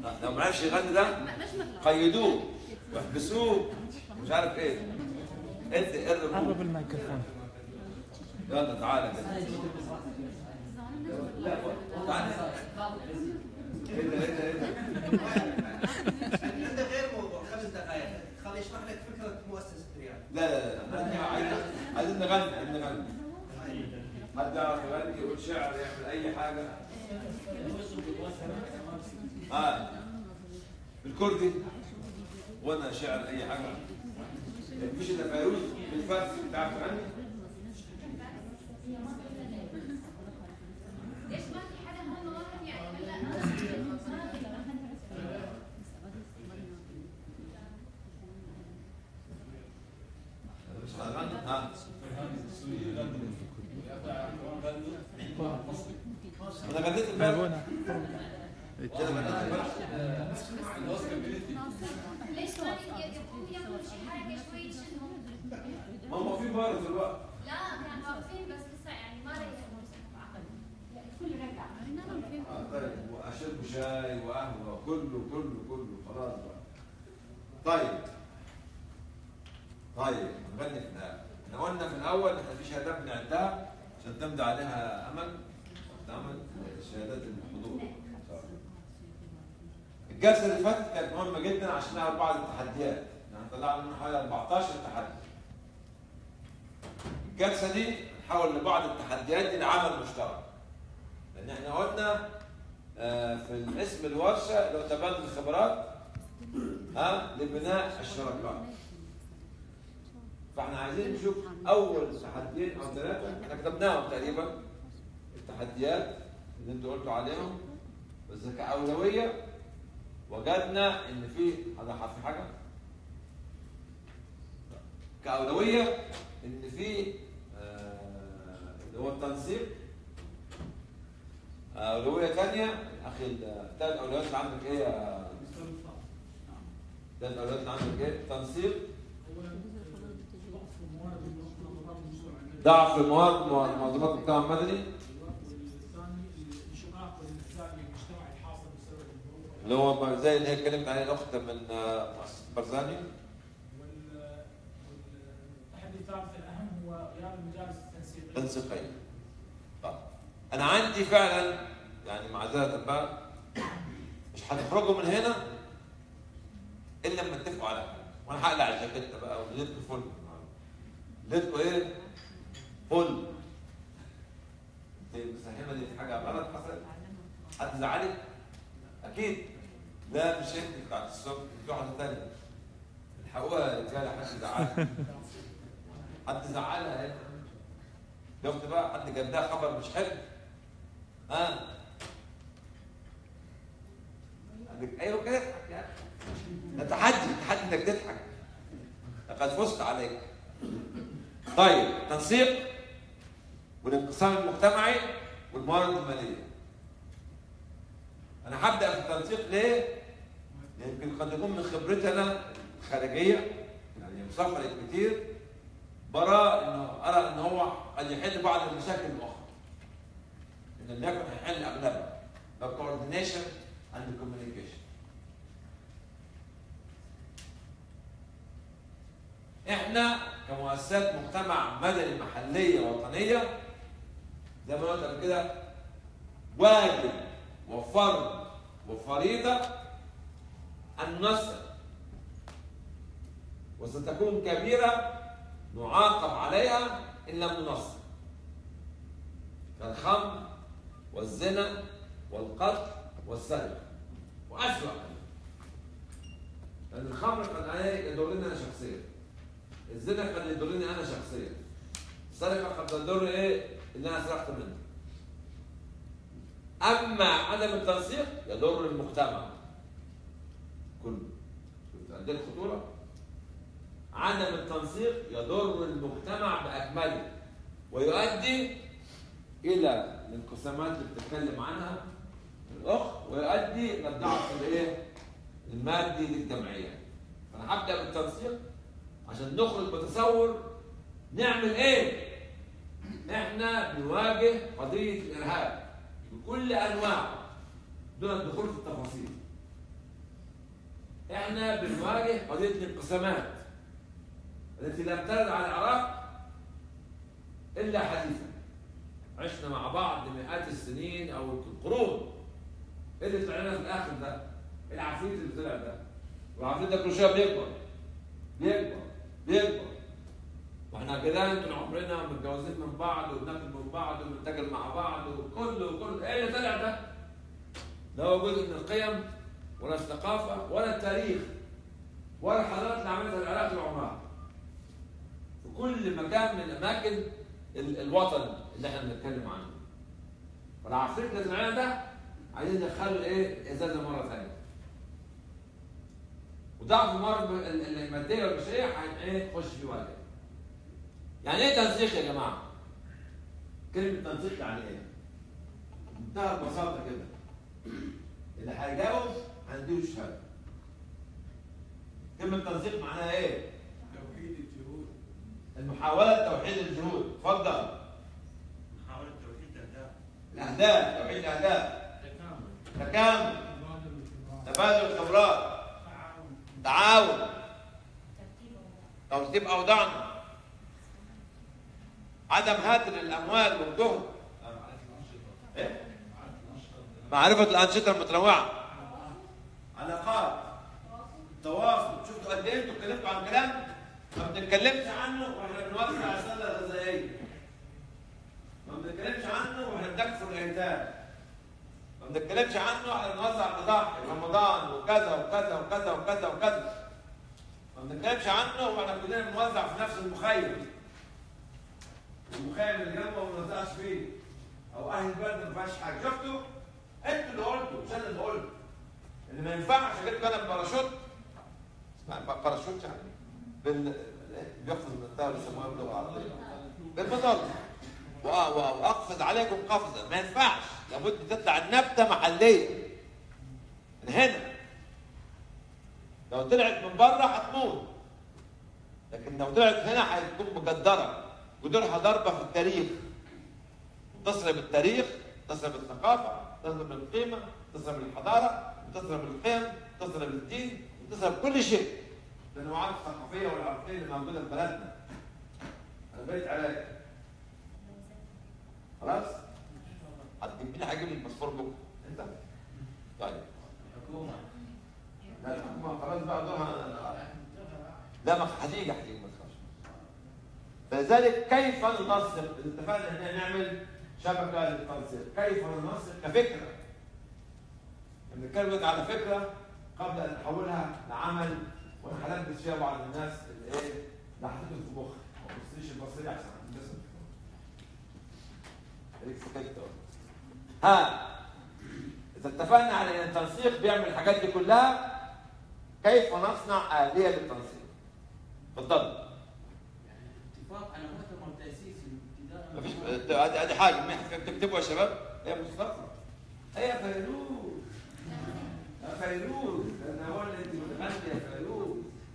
لو ما عرفش يغني ده قيدوه واحبسوه مش عارف ايه ادي ارض قرب الميكروفون يلا تعالى كده تعالى ايه ده ايه ده ايه ده عندك غير موضوع خمس دقائق خلي يشرح لك فكره مؤسسه ريال لا لا لا لا عايزين- عايزين نغني عايزين نغني حد يعرف يغني يقول شعر يعمل اي حاجه اه بالكردي وانا شعر اي حاجه مفيش الا فيروز بالفارسي بتعرف تغني ليش ما في حدا هم واحد يعني مش هتغني ها انا غنيت الفارسي مابونا انا غنيت الفارسي ليش ما يقوموا يعملوا شي حاجه شوي شنو؟ ما هو في بارز دلوقتي لا كانوا واقفين بس لسه يعني ما ريحوا كل ركعه آه، طيب واشرب شاي وقهوه كله كله كله خلاص بقى طيب طيب نغني في الآخر احنا قلنا في الاول احنا في شهادات بنعدها عشان تمضي عليها امل تعمل شهادات الحضور الجلسه اللي فاتت كانت مهمه جدا عشان نعرف بعض التحديات يعني طلعنا منها حوالي 14 تحدي الجلسه دي نحاول لبعض التحديات دي لعمل مشترك لان احنا قلنا آه، في الاسم الورشه اللي هو تبادل الخبرات ها لبناء الشركاء فاحنا عايزين نشوف اول تحديين او ثلاثه احنا كتبناهم تقريبا التحديات اللي انتوا قلتوا عليهم بس كاولويه وجدنا ان في هذا حرف حاجه كاولويه ان في آه، اللي هو التنسيق أولوية ثانية أخي الثلاث أولويات اللي عندك إيه يا ثلاث أولويات اللي عندك إيه؟ تنسيق ضعف المواد منظمات المجتمع المدني اللي هو زي اللي هي اتكلمت عليه الأخت من آه، مؤسسة برزاني والتحدي الثالث الاهم هو غياب المجالس التنسيقيه تنسيقية طيب أنا عندي فعلا يعني معذرة بقى مش هتخرجوا من هنا إلا لما تتفقوا على حاجة وأنا هقلع الجاكيتة بقى وليلتكم فل ليلتكم إيه؟ فل انت مساهمة دي في حاجة غلط حصلت؟ حد زعلك؟ أكيد لا مش انت بتاعت الصبح في واحدة تانية الحقوها يا رجالة حد زعلها حد زعلها هنا شفت بقى حد جاب لها خبر مش حلو ها قال لك ايوه كده اضحك يا اخي ده تحدي تحدي انك تضحك لقد فزت عليك طيب تنسيق والانقسام المجتمعي والموارد الماليه انا هبدا في التنسيق ليه؟ يمكن قد يكون من خبرتنا الخارجيه يعني مسافر كتير برى انه ارى ان هو قد يحل بعض المشاكل الاخرى ان لم يكن هيحل اغلبها the coordination and the communication احنا كمؤسسات مجتمع مدني محليه وطنيه زي ما قلت قبل كده واجب وفرض وفريضه ان نصل وستكون كبيره نعاقب عليها ان لم ننصر كالخمر والزنا والقتل والسرقه واسوأ لان الخمر قد عليه يضرني انا شخصيا الزنا قد يضرني انا شخصيا السرقه قد تضر ايه اللي انا سرقت منه اما عدم التنسيق يضر المجتمع كله شفت قد ايه الخطوره عدم التنسيق يضر المجتمع باكمله ويؤدي الى الانقسامات اللي بتتكلم عنها الاخ ويؤدي الى الضعف الايه؟ المادي للجمعيه. فانا هبدا بالتنسيق عشان نخرج بتصور نعمل ايه؟ احنا بنواجه قضيه الارهاب بكل انواعه دون الدخول في التفاصيل. احنا بنواجه قضيه الانقسامات التي لم ترد على العراق الا حديثا عشنا مع بعض مئات السنين او القرون ايه اللي طلع لنا في الاخر ده؟ العفريت اللي طلع ده والعفريت ده كل شويه بيكبر بيكبر بيكبر واحنا كده طول عمرنا متجوزين من بعض وبناكل من بعض وبنتاجر مع بعض وكله كله ايه اللي طلع ده؟ لا هو جزء من القيم ولا الثقافه ولا التاريخ ولا الحضارات اللي عملتها العراق طول عمرها. في كل مكان من اماكن ال- الوطن اللي احنا بنتكلم عنه. والعفريت اللي طلع لنا ده عايزين ندخله ايه؟ ازازه مره ثانيه. وضعف الموارد ال- ال- الماديه والبشريه هن- ايه؟ نخش فيه وقت. يعني ايه تنسيق يا جماعه؟ كلمه تنسيق يعني ايه؟ بمنتهى البساطه كده. اللي هيجاوب هنديله الشهاده. كلمه تنسيق معناها ايه؟ توحيد الجهود المحاوله توحيد الجهود، اتفضل. محاولة توحيد الأهداف الاهداف، توحيد الاهداف. تكامل تكامل، تبادل الخبرات تبادل الخبرات، تعاون تعاون، ترتيب أوضاع. ترتيب اوضاعنا. عدم هدر الاموال والجهد. إيه؟ معرفة الأنشطة المتنوعة. علاقات. تواصل، شفتوا قد إيه أنتوا اتكلمتوا عن كلام ما بنتكلمش عنه وإحنا بنوزع السلة الغذائية. ما بنتكلمش عنه وإحنا بنكسر الأيتام. ما بنتكلمش عنه وإحنا بنوزع الأضاحي رمضان وكذا وكذا وكذا وكذا وكذا. ما بنتكلمش عنه وإحنا كلنا بنوزع في نفس المخيم. المخيم اللي جنبه ما بنوزعش فيه. او اهل البلد ما ينفعش حاجه شفتوا انتوا اللي قلتوا مش انا اللي قلت اللي ما ينفعش اجيب انا بباراشوت اسمع ب- باراشوت يعني بال بيقفز من الطياره بيسموها باللغه العربيه بالمظله وأ- وأ- واقفز عليكم قفزا ما ينفعش لابد تطلع النبته محليه من هنا لو طلعت من بره هتموت لكن لو طلعت هنا هتكون مجدره جذورها ضربه في التاريخ تصل بالتاريخ تصل بالثقافة تصل بالقيمة تصل بالحضارة تصل بالقيم تصل بالدين تصل بكل شيء التنوعات الثقافية والعرقية اللي موجودة في بلدنا أنا بقيت عليك خلاص؟ هتجيب مين هيجيب لي الباسبور بكرة؟ أنت؟ طيب الحكومة لا الحكومة خلاص بقى دورها لا ما هتيجي هتيجي ما تخافش فلذلك كيف ننسق؟ اتفقنا ان نعمل شبكه للتنسيق، كيف ننسق كفكره؟ بنتكلم على فكره قبل ان نحولها لعمل وانا هلبس فيها بعض الناس اللي ايه؟ اللي حطيتهم في مخي، ما تبصيش البصري احسن هتنبسط. خليك سكت أهو. ها اذا اتفقنا على ان التنسيق بيعمل الحاجات دي كلها كيف نصنع آلية للتنسيق؟ اتفضل. اتفاق على مؤتمر تأسيسي ابتداء مفيش ادي ادي حاجه مين تكتبوا يا شباب هي مصطفى هي فيروز يا فيروز انا هو اللي انت متغني يا فيروز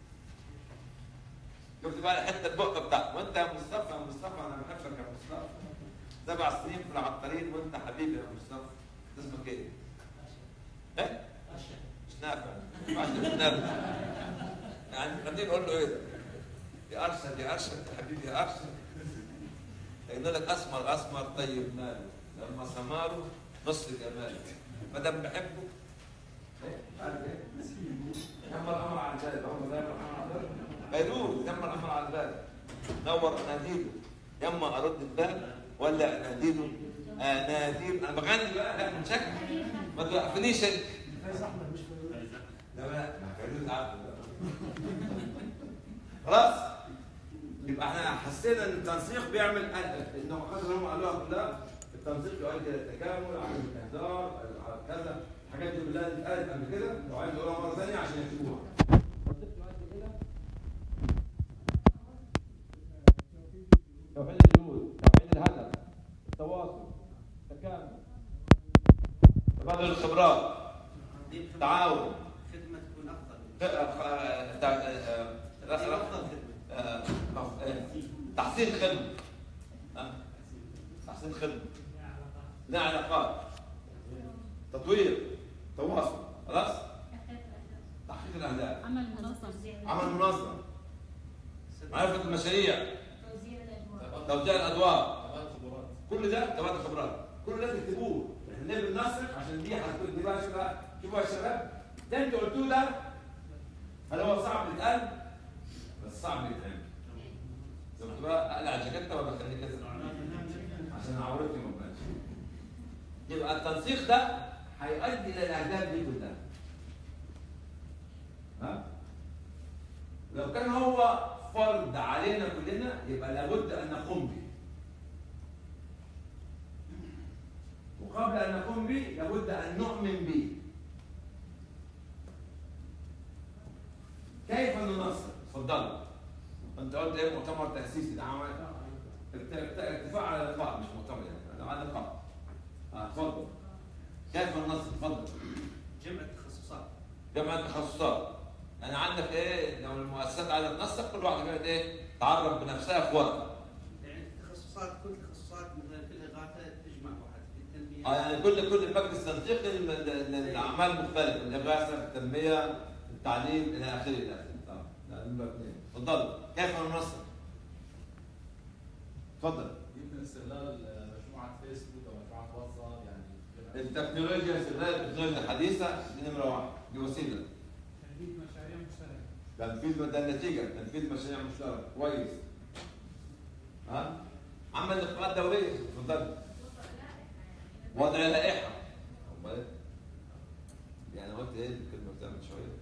شفت بقى حته البقه بتاعتك وانت يا مصطفى يا مصطفى انا بحبك يا مصطفى سبع سنين في العطارين وانت حبيبي يا مصطفى اسمك ايه؟ ايه؟ مش نافع ما ينفعش مش نافع يعني خليني نقول له ايه ده؟ يا ارشد يا ارشد يا حبيبي يا ارشد يقول لك اسمر اسمر طيب ماله لما سماره نص جماله ما دام بحبه إيه؟ عارف ايه؟ يما الامر على الباب هم دايما الامر على الباب فيروز يما الامر على الباب نور اناديله يما ارد الباب ولا اناديله اناديل انا بغني بقى لا من شكل ما توقفنيش انت لا لا فيروز عارفه خلاص يبقى احنا حسينا ان التنسيق بيعمل أدب لانه خاطر اللي هم قالوها كلها التنسيق يؤدي الى التكامل عدم الاهدار كذا الحاجات دي كلها اتقالت قبل كده لو عايز اقولها مره ثانيه عشان يكتبوها التنسيق يؤدي الى توحيد الجهود توحيد الهدف التواصل التكامل تبادل الخبرات تعاون خدمة تكون أفضل افضل أفضل خدمة آه، آه، تحسين خدمة آه، تحسين خدمة لا علاقات تطوير تواصل خلاص تحقيق الأهداف. تحقيق الأهداف عمل منظم عمل منظم معرفه المشاريع توزيع الادوار توزيع الادوار تبادل خبرات كل ده تبادل خبرات كل ده تكتبوه احنا ليه بننسق عشان دي هتكون دي بقى شباب شوفوا يا شباب ده انتوا قلتوه ده هل هو صعب يتقال بس صعب يتعمل زي ما تبقى اقلع الجاكيته ولا خليه كده عشان عورتي ما تبانش يبقى التنسيق ده هيؤدي الى الاهداف دي كلها ها لو كان هو فرض علينا كلنا يبقى لابد ان نقوم به وقبل ان نقوم به لابد ان نؤمن به كيف ننصر اتفضلوا انت قلت ايه مؤتمر تاسيسي ده عمل ارت- ارت- ارتفاع على لقاء مش مؤتمر يعني على لقاء اه اتفضل كيف النصر اتفضل جمع التخصصات جمع التخصصات يعني عندك ايه لو المؤسسات عايزه تنسق كل واحده كانت ايه تعرف بنفسها في ورقه يعني التخصصات كل التخصصات مثلا كل غايه تجمع واحد في التنميه اه يعني كل كل مجلس تنسيق لل- لل- للاعمال المختلفه الاغاثه التنميه التعليم الى اخره الى اخره طبعا ده نمرة اثنين اتفضل كيف النصر؟ اتفضل يمكن استغلال مجموعه فيسبوك او مجموعه واتساب يعني التكنولوجيا استغلال التكنولوجيا الحديثه دي نمره واحد دي وسيله تنفيذ مشاريع مشتركه تنفيذ ده النتيجه تنفيذ مشاريع مشتركه كويس ها عمل لقاءات دوليه اتفضل وضع لائحه أمال إيه؟ يعني قلت ايه الكلمه بتاعت من شويه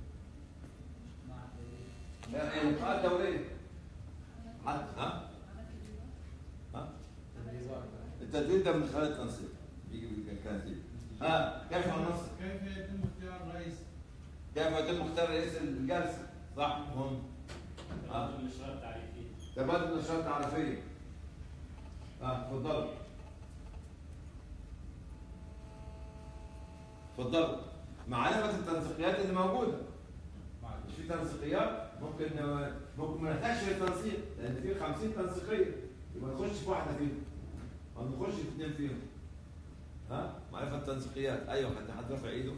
لا إيه، لقاءات دوليه حد ها ها التدريب ده من خلال التنسيق بيجي بالكنتيج ها كيف النص كيف يتم اختيار رئيس؟ كيف يتم اختيار رئيس الجلسه صح مهم ها الاشراف التعريفي تبادل نشاط تعريفيه ها اتفضلوا اتفضلوا معرفة التنسيقيات اللي موجودة مش في تنسيقيات ممكن ممكن ما نحتاجش للتنسيق لأن في 50 تنسيقية يبقى نخش في واحدة فيهم أو نخش في اثنين فيهم ها معرفة التنسيقيات أيوه حد حد رفع إيده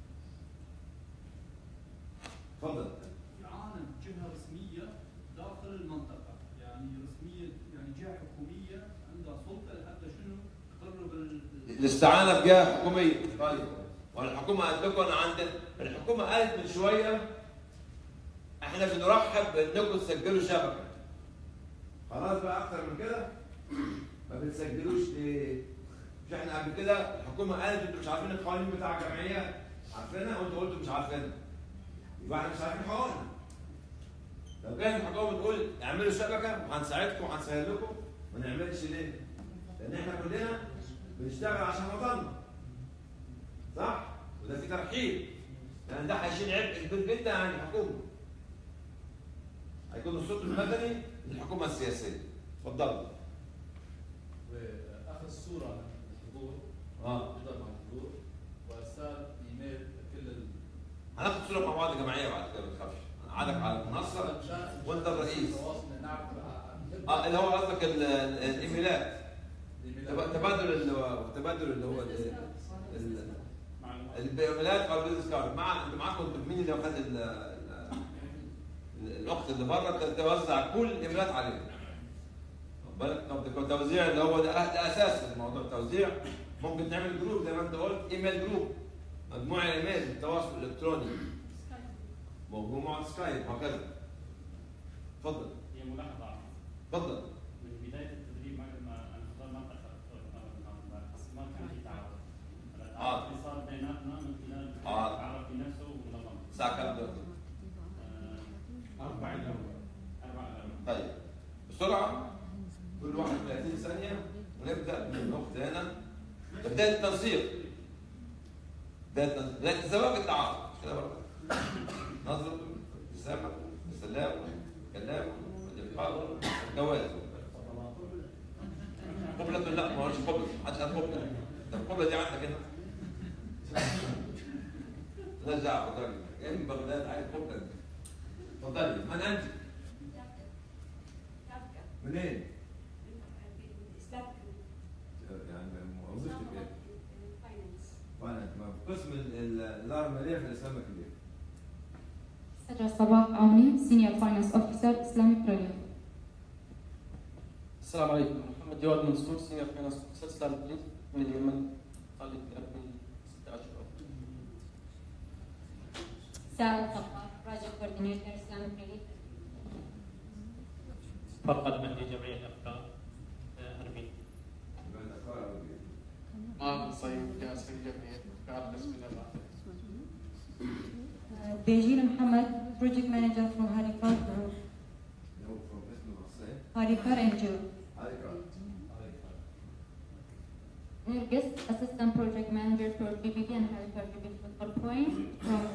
اتفضل إعانة جهة رسمية داخل المنطقة يعني رسمية يعني جهة حكومية عندها سلطة لحتى شنو تقرب ال- الاستعانة بجهة حكومية طيب والحكومة قالت لكم أنا عندنا الحكومة قالت من شوية احنا بنرحب بانكم تسجلوا شبكة خلاص بقى أكتر من كده ما بتسجلوش ليه؟ مش احنا قبل كده الحكومة قالت انتوا مش عارفين القوانين بتاع الجمعيات عارفينها وانتوا قلتوا مش عارفينها يبقى احنا مش عارفين قوانين لو كانت الحكومة بتقول اعملوا شبكة وهنساعدكم وهنسهل لكم ما نعملش ليه؟ لأن احنا كلنا بنشتغل عشان وطننا صح؟ وده في ترحيب لان ده هيشيل عبء كبير جدا عن الحكومه هيكون الصوت المدني للحكومه السياسيه اتفضل واخذ صوره من الحضور اه يحضر مع الحضور وارسال ايميل كل ال هناخد صوره مع بعض جماعيه بعد كده ما تخافش قعدك على المنصه وانت الرئيس تواصل نعرف اه اللي هو قصدك ال- ال- الايميلات تب- تبادل ال- تبادل اللي هو ال- ال- معلومات الايميلات او البيزنس كارد مع انت معاكم انتوا مين اللي واخد ال- ال- ال- الاخت اللي بره كانت توزع كل الايميلات علينا واخد بالك طب ده كان توزيع اللي هو ده, ده اساس الموضوع التوزيع ممكن تعمل جروب زي ما انت قلت ايميل جروب مجموعه ايميل التواصل الالكتروني مجموعه سكايب وهكذا اتفضل هي ملاحظه اتفضل من بدايه التدريب ما ما انا اختار منطقه بس ما كان في تعارف آه. التعارف اللي صار بيناتنا من خلال آه. تعرف بنفسه ومنظمه الساعه كام دلوقتي؟ آه، أربعة إلى أربعة إلى طيب بسرعه كل واحد 30 ثانيه ونبدا من الاخت هنا بدايه التنسيق بدايه التنسيق بدايه الزواج التعارف مش كده برضه نظره ابتسامه سلام كلام اللقاء الجواز قبلة لا ما هوش قبلة محدش قال قبلة ده القبلة دي عندك هنا لا دعوة بالراجل جاي من بغداد عايز قبلة اتفضلي من انت؟ منين؟ يعني وظيفتك ايه؟ فاينانس ما في قسم ال- ال- الاداره الماليه في الاسلام الكبير سجل صباح عوني سينيور فاينانس اوفيسر اسلامي بريليف السلام عليكم محمد جواد منصور سينيور فاينانس اوفيسر سالم بليز من اليمن خالد من ست اشهر سارة الطباخ بروجكت كوردينيتور اسلامي بريليف فرقد مهدي جمعية الأفكار آه، أربيل ما صيب ياسر جمعية قاعد بسم الله بيجين محمد بروجكت مانجر فروم هاريكار جروب هاريكار ان جو نرجس assistant project manager for BBB and Harikar BB Football Point from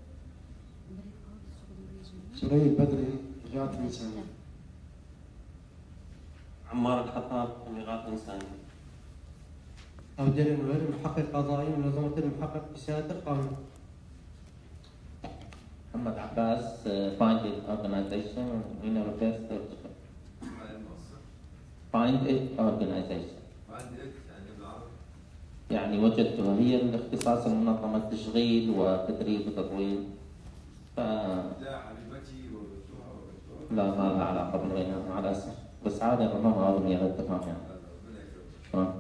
سليم البدري جات إنسانية عمار الحطاب تبليغات إنسانية عبد النوير محقق قضائي منظمة المحقق بسيادة القانون محمد عباس فايند ات اورجنايزيشن يونيفرسيتي فايند ات اورجنايزيشن يعني وجدتها هي الاختصاص المنظمة تشغيل وتدريب وتطوير ف لا ما لها علاقة بالغنى مع الأسف بس عادي أنا ما أظن هذا التفاهم يعني آه.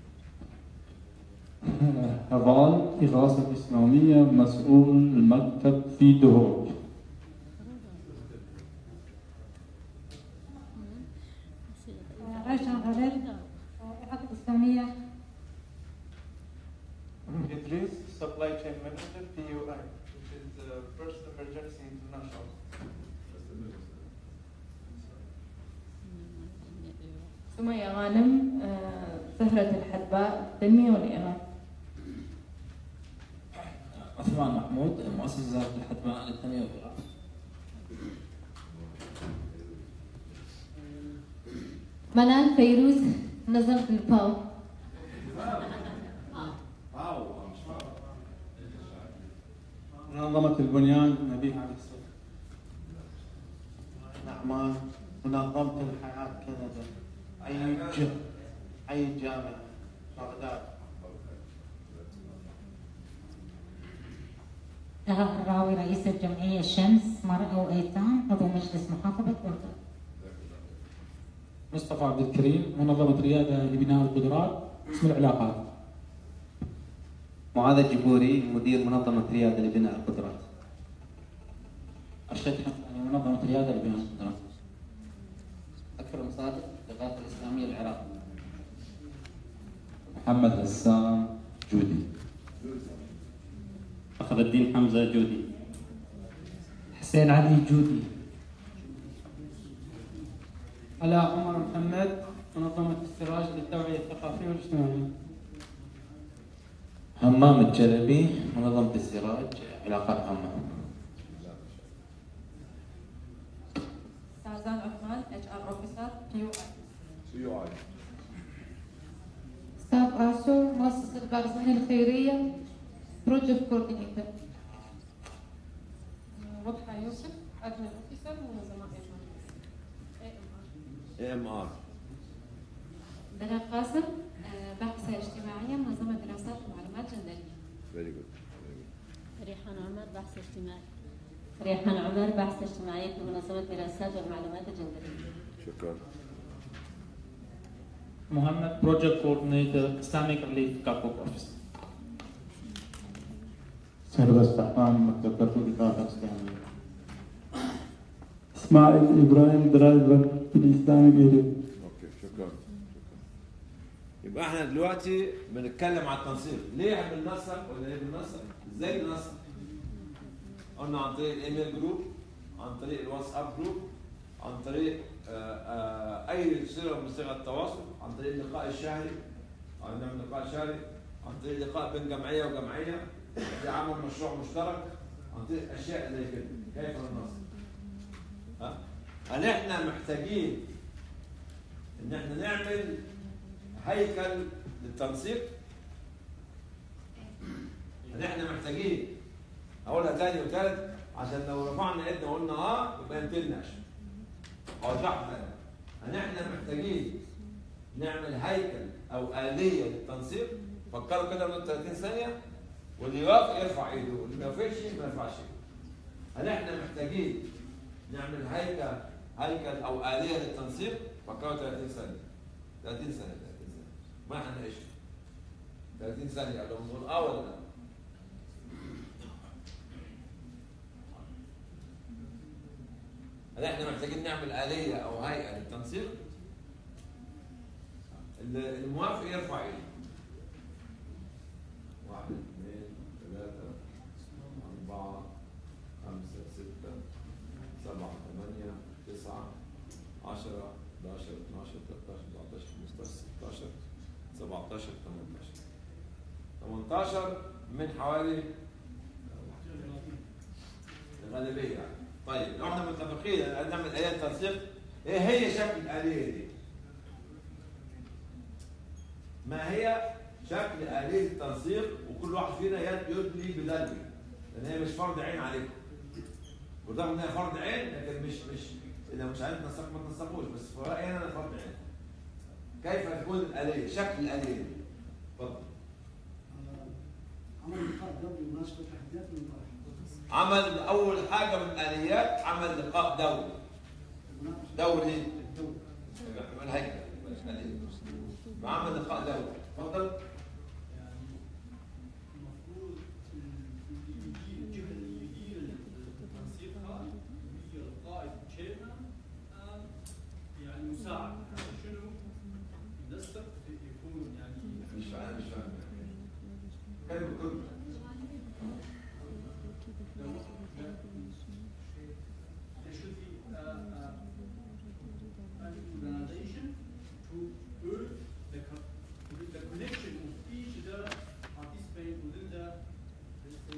هفان إغاثة إسلامية مسؤول المكتب في دهوك رشا غدر إعاقة إسلامية Idris, Supply Chain Manager, PUI, which is the First Emergency International. سمية غانم آه، زهرة الحلباء التنمية والإعلام عثمان محمود مؤسس وزارة الحدباء للتنمية والإغاثة منال فيروز نظمة الباو منظمة البنيان نبيه عليه السلام نعمان منظمة الحياة كندا أي ج... أي جامعة بغداد نهى الراوي رئيس الجمعية الشمس مرأة وأيتام عضو مجلس محافظة بغداد مصطفى عبد الكريم منظمة ريادة لبناء القدرات اسم العلاقات معاذ الجبوري مدير منظمة ريادة لبناء القدرات أرشد حمداني منظمة ريادة لبناء القدرات أكرم صادق الإغاثة الإسلامية العراق محمد هسام جودي فخر الدين حمزة جودي حسين علي جودي علاء عمر محمد منظمة السراج للتوعية الثقافية والاجتماعية همام الجلبي منظمة السراج علاقات عامة سازان عثمان اتش ار اوفيسر بي يو اي ستاف ارسو مؤسسة البارزمين الخيرية بروجكت كوردينيتور ربحة يوسف أدنى أوفيسر منظمة اي ام ار دلال قاسم آه، باحثة اجتماعية منظمة دراسات ومعلومات جندرية فيري جود ريحان عمر بحث اجتماعي ريحان عمر بحث اجتماعي في منظمة الدراسات والمعلومات الجندرية شكرا محمد Project Coordinator Islamic Relief Khartoum Office سهل بستحمان مكتب الإغاثة الإسلامية إسماعيل إبراهيم درايفر الإسلامي بيرو اوكي شكرا شكرا يبقى احنا دلوقتي بنتكلم على التنسيق ليه بننسق ولا ليه بننسق ازاي بننسق قلنا عن طريق الايميل جروب عن طريق الواتساب جروب عن طريق آه، آه، اي صيغه من صيغ التواصل عن طريق اللقاء الشهري عن نعمل لقاء شهري عن طريق لقاء بين جمعيه وجمعيه في عمل مشروع مشترك عن طريق اشياء زي كده كيف ننسق ها هل احنا محتاجين ان احنا نعمل هيكل للتنسيق ان احنا محتاجين اقولها تاني وتالت عشان لو رفعنا ايدنا وقلنا اه يبقى ينتهي عشان اوضحها تاني ان احنا محتاجين نعمل هيكل او آلية للتنسيق فكروا كده من 30 ثانية واللي يوافق يرفع ايده واللي ما يوافقش ما يرفعش ايده هل احنا محتاجين نعمل هيكل هيكل او اليه للتنسيق؟ فكروا 30 ثانيه 30 ثانيه 30 ثانيه ما هنعيش 30 ثانيه قبل ما نقول اه ولا لا؟ هل احنا محتاجين نعمل آلية أو هيئة للتنسيق؟ اللي- الموافق يرفع ايده. واحد، اثنين، ثلاثة، أربعة، خمسة، ستة، سبعة، ثمانية، تسعة، عشرة، 11 12 13 14 15 16 17 18 18 من حوالي الغالبية يعني. طيب لو احنا متفقين ان نعمل آلية تنسيق ايه هي شكل الآلية دي؟ ما هي شكل آلية التنسيق وكل واحد فينا يد- يدلي بدلوي لأن هي مش فرض عين عليكم بالرغم إنها فرض عين لكن مش مش إذا مش عايز تنسق ما تنسقوش بس في رأيي أنا فرض عين كيف تكون الآلية؟ شكل الآلية دي؟ اتفضل عمل لقاء دولي مناسبة تحديات المنطقة عمل أول حاجة من الآليات عمل لقاء دولي دولي من هيكل مش آلية وعمل لقاء دولي اتفضل المفروض يدير الجهه اللي يدير التنسيق هذا هي القائد تشيرمان يعني مساعد شنو ينسق يكون يعني مش فاهم مش فاهم كلمة كلمة There should be uh, uh, an organization to build the, co- the connection of each of the participant within the, let's say,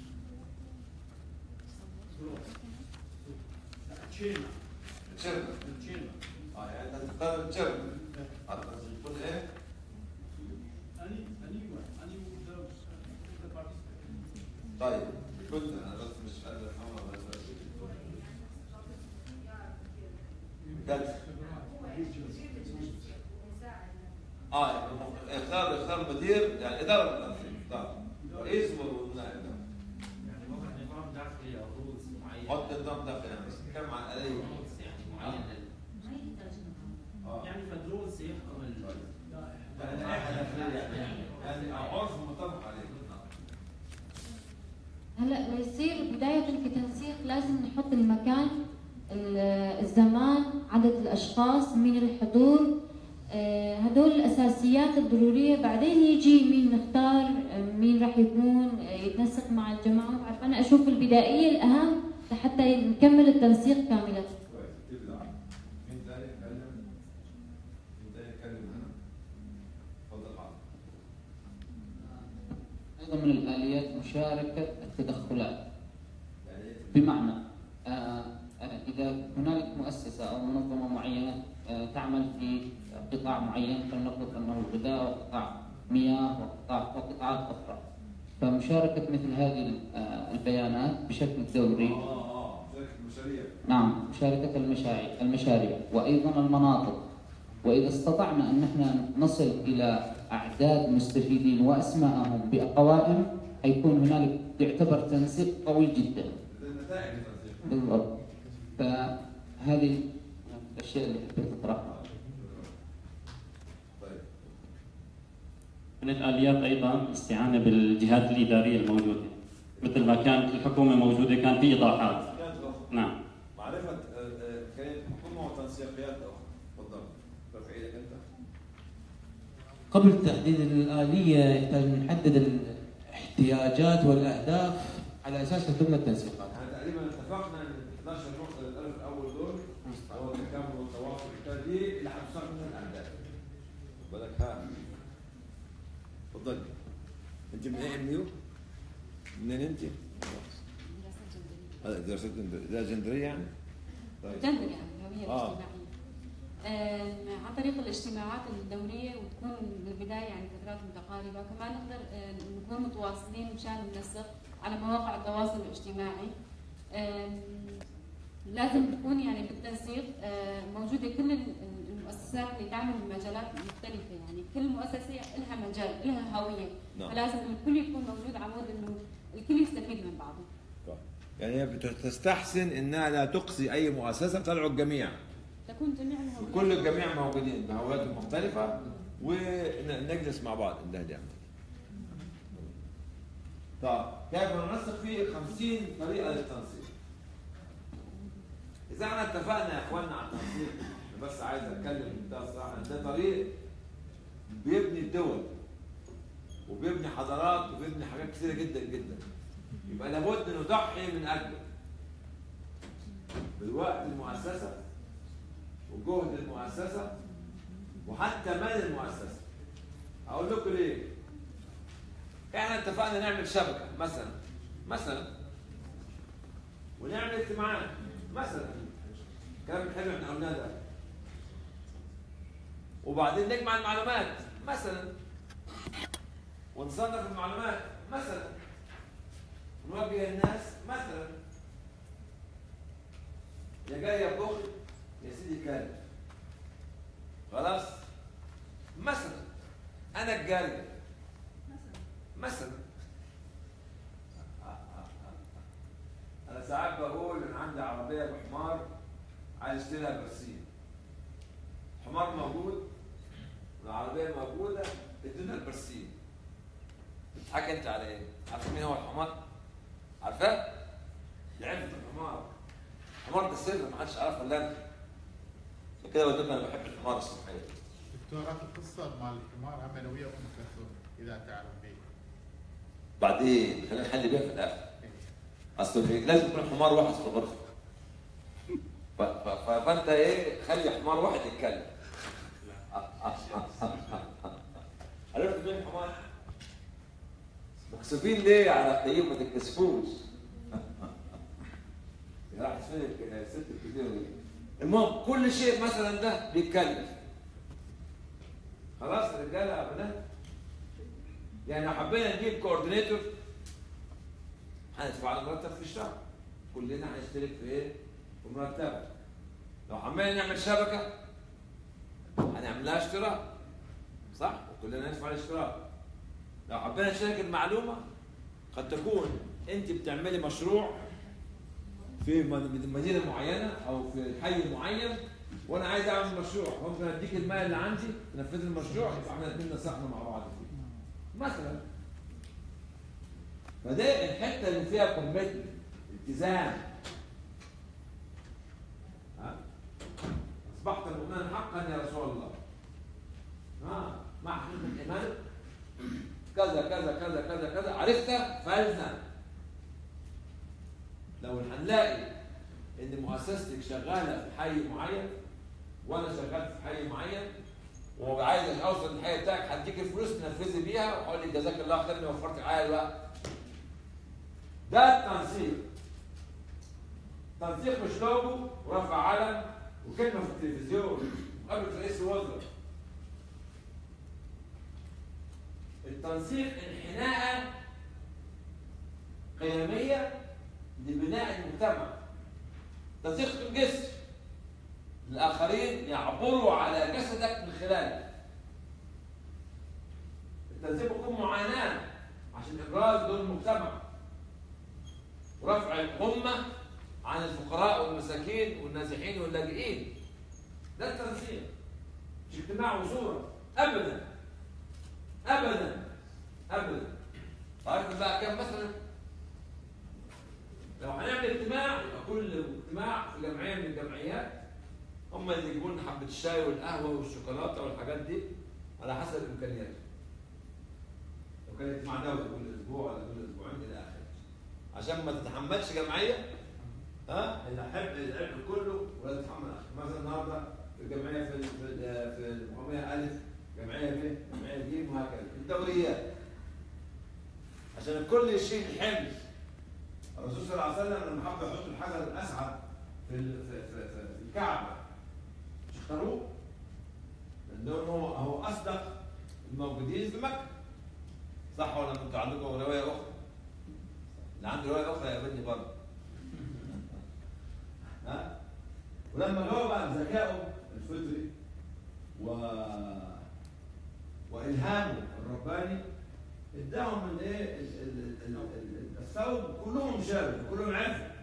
group. So, the chairman. chairman. The chairman. اه يعني انت تختار الشرم تكون ايه؟ Any, anyone, any of the, the participants. طيب كنت انا بس مش قادر افهمها بس بجد اه اختار اختار مدير يعني اداره التنسيق اختار رئيس والنائب يعني ممكن نظام داخلي او رولز معين حط نظام داخلي يعني بس نتكلم عن الاليه يعني معين اه يعني فالرولز يحكم ال يعني لائحه داخليه يعني يعني عرف متفق عليه هلا ليصير بداية التنسيق لازم نحط المكان ال- الزمان عدد الأشخاص مين الحضور آه، هدول الأساسيات الضرورية بعدين يجي مين نختار آه، مين راح يكون آه، يتنسق مع الجماعة بعرف أنا أشوف البدائية الأهم لحتى نكمل التنسيق كاملة كويس تبدا مين تاني يتكلم؟ مين تاني يتكلم هنا؟ اتفضل حاضر أيضا من الآليات مشاركة التدخلات يعني ايه؟ بمعنى آه، آه، إذا هنالك مؤسسة أو منظمة معينة آه، تعمل في قطاع معين فلنفرض أنه الغذاء وقطاع مياه وقطاع وقطاعات أخرى فمشاركة مثل هذه ال- آه، البيانات بشكل دوري اه اه شركه المشاريع نعم مشاركة المشاريع المشاريع وأيضا المناطق وإذا استطعنا أن نحن نصل إلى أعداد مستفيدين وأسماءهم بقوائم حيكون هنالك يعتبر تنسيق قوي جدا النتائج التنسيق بالضبط فهذه الأشياء اللي حبيت أطرحها طيب من الآليات أيضا الاستعانة بالجهات الإدارية الموجودة مثل ما كانت الحكومة موجودة كان في إيضاحات كانت اخرى نعم معرفه آه، آه، كانت حكومه وتنسيقيات اخرى تفضل رفع ايدك انت قبل تحديد الآلية يحتاج نحدد الاحتياجات والأهداف على أساسها تتم التنسيقات. احنا تقريبا اتفقنا ان ال 11 نقطه اللي اتقالوا في الاول دول هو التكامل والتواصل والبتاع دي اللي هتسقط من الاهداف بالك ها اتفضلي انت من ايه ام يو؟ منين انت؟ هذا دراسات دراسات جندريه يعني؟ طيب جندر يعني الهوية آه. الاجتماعية. آم، عن طريق الاجتماعات الدورية وتكون بالبداية يعني فترات متقاربة كمان نقدر آه، نكون متواصلين مشان ننسق على مواقع التواصل الاجتماعي آم، لازم تكون يعني بالتنسيق آه، موجودة كل ال- المؤسسات اللي تعمل بمجالات مختلفة يعني كل مؤسسة لها مجال لها هوية نعم. فلازم الكل يكون موجود عمود انه الكل يستفيد من بعضه طيب يعني هي بتستحسن انها لا تقصي اي مؤسسه تدعو الجميع تكون جميع الهويات كل الجميع موجودين بهوياتهم مختلفه ونجلس مع بعض الله يعمل طيب كيف ننسق في 50 طريقه للتنسيق اذا احنا اتفقنا يا اخواننا على التنسيق أنا بس عايز اتكلم بمنتهى الصراحه إن ده طريق بيبني الدول وبيبني حضارات وبيبني حاجات كثيره جدا جدا يبقى لابد نضحي من اجله بالوقت المؤسسه وجهد المؤسسه وحتى مال المؤسسه اقول لكم ليه احنا اتفقنا نعمل شبكه مثلا مثلا ونعمل اجتماعات مثلا كلام الحلو احنا قلناه ده وبعدين نجمع المعلومات مثلا ونصنف المعلومات مثلا نوجه الناس مثلا يا جاي يا بخل يا سيدي كلب خلاص مثلا انا الجاريه مثلا انا ساعات بقول ان عندي عربيه بحمار عايز اشتريها برسيم حمار موجود والعربيه موجوده ادينا البرسيم بتضحك انت على ايه؟ عارف مين هو الحمار؟ عارفاه؟ لعبة الحمار الحمار ده سر ما حدش عارفه الا انت عشان كده قلت لكم انا بحب الحمار الصبحيه دكتور هات القصه مال الحمار عملوا ويا ام كلثوم اذا تعرف به بعدين خلينا نحل بيها في الاخر اصل في- لازم يكون حمار واحد في الغرفه ف- ف- ف- فانت ايه خلي حمار واحد يتكلم عرفت مين الحمار؟ مكسوفين ليه على القيم ما تتكسفوش يا راح فين الست الكبيره دي المهم كل شيء مثلا ده بيتكلف خلاص رجاله يا بنات يعني لو حبينا نجيب كوردينيتور هندفع له مرتب في الشهر كلنا هنشترك في ايه؟ في مرتبه لو حبينا نعمل شبكه هنعمل لها اشتراك صح؟ وكلنا ندفع الاشتراك لو حبينا نشارك المعلومه قد تكون انت بتعملي مشروع في مد- مدينه معينه او في حي معين وانا عايز اعمل مشروع ممكن اديك المال اللي عندي تنفذ المشروع يبقى احنا الاثنين نسقنا مع بعض فيه مثلا فده الحته اللي فيها كوميتمنت التزام ها اصبحت مؤمنا حقا يا رسول الله ها مع حقيقه الايمان كذا كذا كذا كذا كذا عرفت فالزم لو هنلاقي ان مؤسستك شغاله في حي معين وانا شغال في حي معين وعايز اوصل للحي بتاعك هديك الفلوس تنفذي بيها وهقول لك جزاك الله خير اني وفرت معايا الوقت ده التنسيق تنسيق مش لوجو ورفع علم وكلمه في التلفزيون وقابل رئيس الوزراء التنسيق انحناء قيميه لبناء المجتمع تنسيق الجسر الآخرين يعبروا على جسدك من خلالك التنسيق يكون معاناة عشان إبراز دور المجتمع ورفع الأمة عن الفقراء والمساكين والنازحين واللاجئين ده التنسيق مش اجتماع وصورة أبدا أبدا أبدا عارف بقى كم مثلا لو هنعمل اجتماع يبقى كل اجتماع في جمعيه من الجمعيات هم اللي يجيبوا لنا حبه الشاي والقهوه والشوكولاته والحاجات دي على حسب امكانياتهم. لو كان اجتماع دولي كل اسبوع ولا كل اسبوعين الى اخره. عشان ما تتحملش جمعيه ها اللي يحب العلم كله ولا تتحمل آخر. مثلا النهارده في الجمعيه في ال- في ال- في المقاميه الف جمعيه ب جمعيه ج وهكذا الدوريات عشان الكل يشيل الحمل الرسول صلى الله عليه وسلم لما حب يحط الحجر الاسعد في ال- في في, في, في الكعبه مش اختاروه لانه هو هو اصدق الموجودين في مكه صح ولا انتوا عندكم روايه اخرى؟ اللي عنده روايه اخرى يقابلني برضه ها ولما جاوب عن ذكائه الفطري و والهامه الرباني اداهم الايه ال- ال- ال- ال- الثوب كلهم شافوا كلهم عرفوا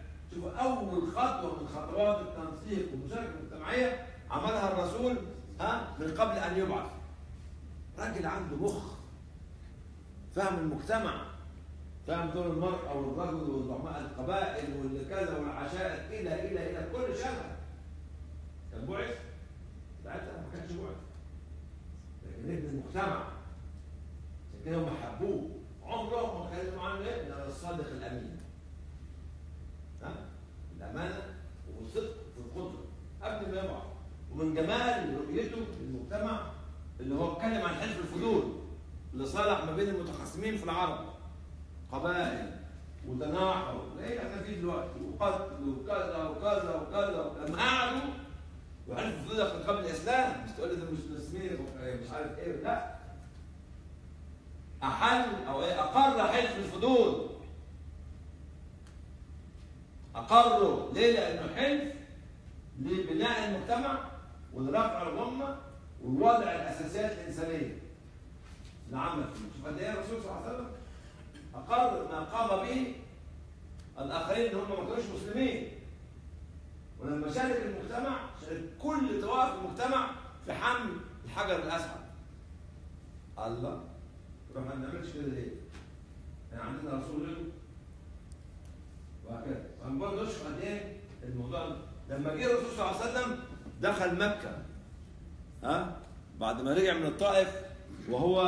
اول خطوه من خطوات التنسيق والمشاركه المجتمعيه عملها الرسول ها من قبل ان يبعث راجل عنده مخ فهم المجتمع فهم دور المرأة والرجل وزعماء القبائل والكذا والعشائر إلى إلى إلى كل شغله كان بعث ساعتها ما كانش بعث لكن ابن المجتمع عشان كده هم حبوه عمرهم ما كلموا عنه ايه؟ إلا الصادق الامين ها؟ الامانه والصدق في القدره قبل ما يبعث ومن جمال رؤيته للمجتمع اللي هو اتكلم عن حلف الفضول اللي صالح ما بين المتخاصمين في العرب قبائل وتناحر زي احنا فيه دلوقتي وقتل وكذا وكذا وكذا لما قعدوا وحلف الفضول ده كان قبل الاسلام مش تقول لي ده مش مسلمين مش عارف ايه لا احل او ايه اقر حلف الفضول اقروا ليه؟ لانه حلف لبناء المجتمع ولرفع الغمه ووضع الاساسيات الانسانيه العامه فيه شوف قد ايه الرسول صلى الله عليه وسلم اقر ما قام به الاخرين اللي هم ما كانوش مسلمين ولما شارك المجتمع شارك كل طوائف المجتمع في حمل الحجر الاسعد الله طب ما نعملش كده ليه؟ يعني عندنا رسول غيره وهكذا فانا برضه اشوف قد ايه الموضوع ده. لما جه الرسول صلى الله عليه وسلم دخل مكه ها بعد ما رجع من الطائف وهو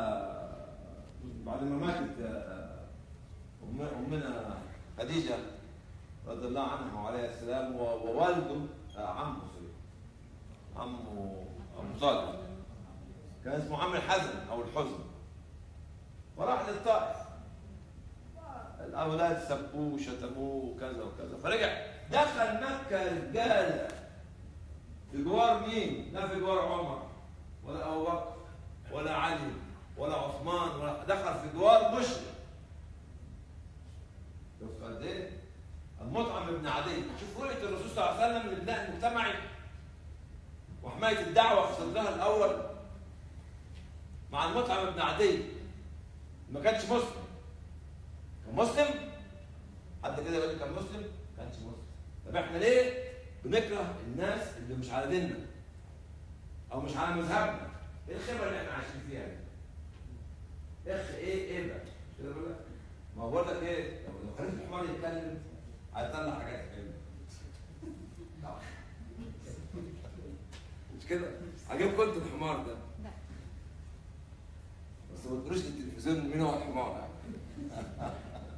بعد ما ماتت آه، أم- امنا خديجه رضي الله عنها وعليها السلام و- ووالده آه، عمه سوري عمه ابو طالب كان اسمه عم الحزن او الحزن فراح للطائف الاولاد سبوه وشتموه وكذا وكذا فرجع دخل مكه رجاله في جوار مين؟ لا في جوار عمر ولا ابو بكر ولا علي ولا عثمان ولا دخل في جوار مشرك شوف قد ايه؟ المطعم ابن عدي شوف رؤيه الرسول صلى الله عليه وسلم للبناء المجتمعي وحمايه الدعوه في صدرها الاول مع المطعم ابن عدي ما كانش مسلم كان مسلم حد كده يقول لي كان مسلم ما كانش مسلم طب احنا ليه بنكره الناس اللي مش على ديننا او مش على مذهبنا ايه الخبره اللي احنا عايشين فيها دي اخ ايه ايه بقى كده بقول لك ما هو بقول لك ايه لو لو خليت الحمار يتكلم هيطلع حاجات حلوه مش كده عجبكم انتوا الحمار ده بس ما تقولوش التلفزيون مين هو الحمار يعني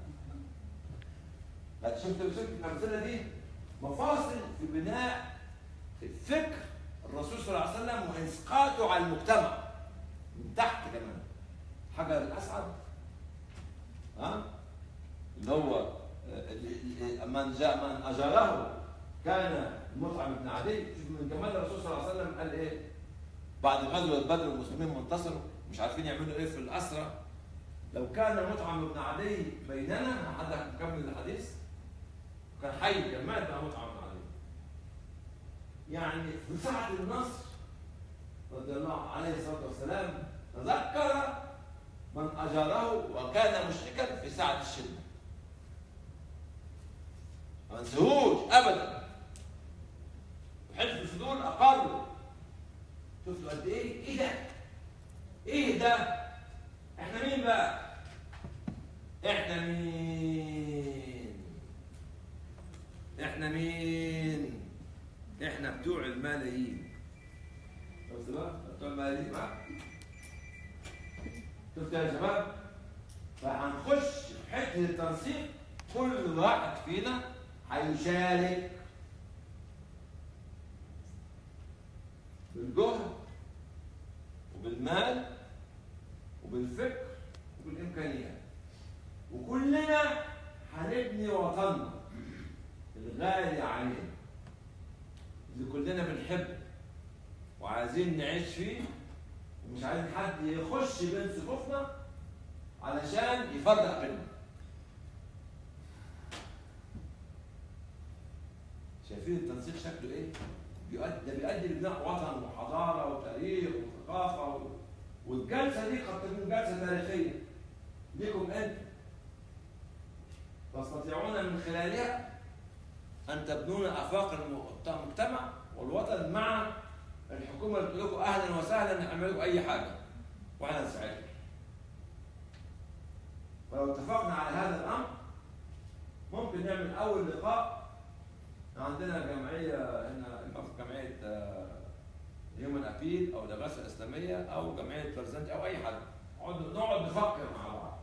لا شفت شفت الامثله دي مفاصل في بناء الفكر الرسول صلى الله عليه وسلم واسقاطه على المجتمع من تحت كمان حجر الاسعد ها اللي هو آه، اللي- اللي- من جاء من اجاره كان المطعم بن عدي شوف من جمال الرسول صلى الله عليه وسلم قال ايه بعد غزوه بدر المسلمين منتصروا مش عارفين يعملوا ايه في الاسرى لو كان مطعم بن عدي بيننا حد هيكمل الحديث كان حي كان مات بقى مطعم بن عدي يعني في ساعة النصر رضي الله عليه الصلاة والسلام تذكر من أجاره وكان مشركا في ساعة الشدة ما انسهوش أبدا حلف الفضول أقروا شفتوا قد إيه؟ إيه ده؟ إيه ده؟ إحنا مين بقى؟ إحنا مين؟ إحنا مين؟ احنا بتوع الملايين شفت بقى بتوع الملايين بقى شفت يا شباب فهنخش في حته التنسيق كل واحد فينا هيشارك بالجهد وبالمال وبالفكر وبالامكانيات وكلنا هنبني وطننا الغالي علينا اللي كلنا بنحبه وعايزين نعيش فيه ومش عايزين حد يخش بين صفوفنا علشان يفرق بيننا شايفين التنسيق شكله ايه؟ بيؤدي ده بيؤدي لبناء وطن وحضاره وتاريخ وثقافه و... والجلسه دي قد تكون جلسه تاريخيه ليكم انتم تستطيعون من خلالها ان تبنون افاق الم- المجتمع والوطن مع الحكومه اللي تقول لكم اهلا وسهلا نعمل لكم اي حاجه واحنا نساعدكم. فلو اتفقنا على هذا الامر ممكن نعمل اول لقاء عندنا جمعيه هنا إما في جمعيه هيومن ابيل او الاغاثه الاسلاميه او جمعيه برزنتي او اي حد نقعد نقعد نفكر مع بعض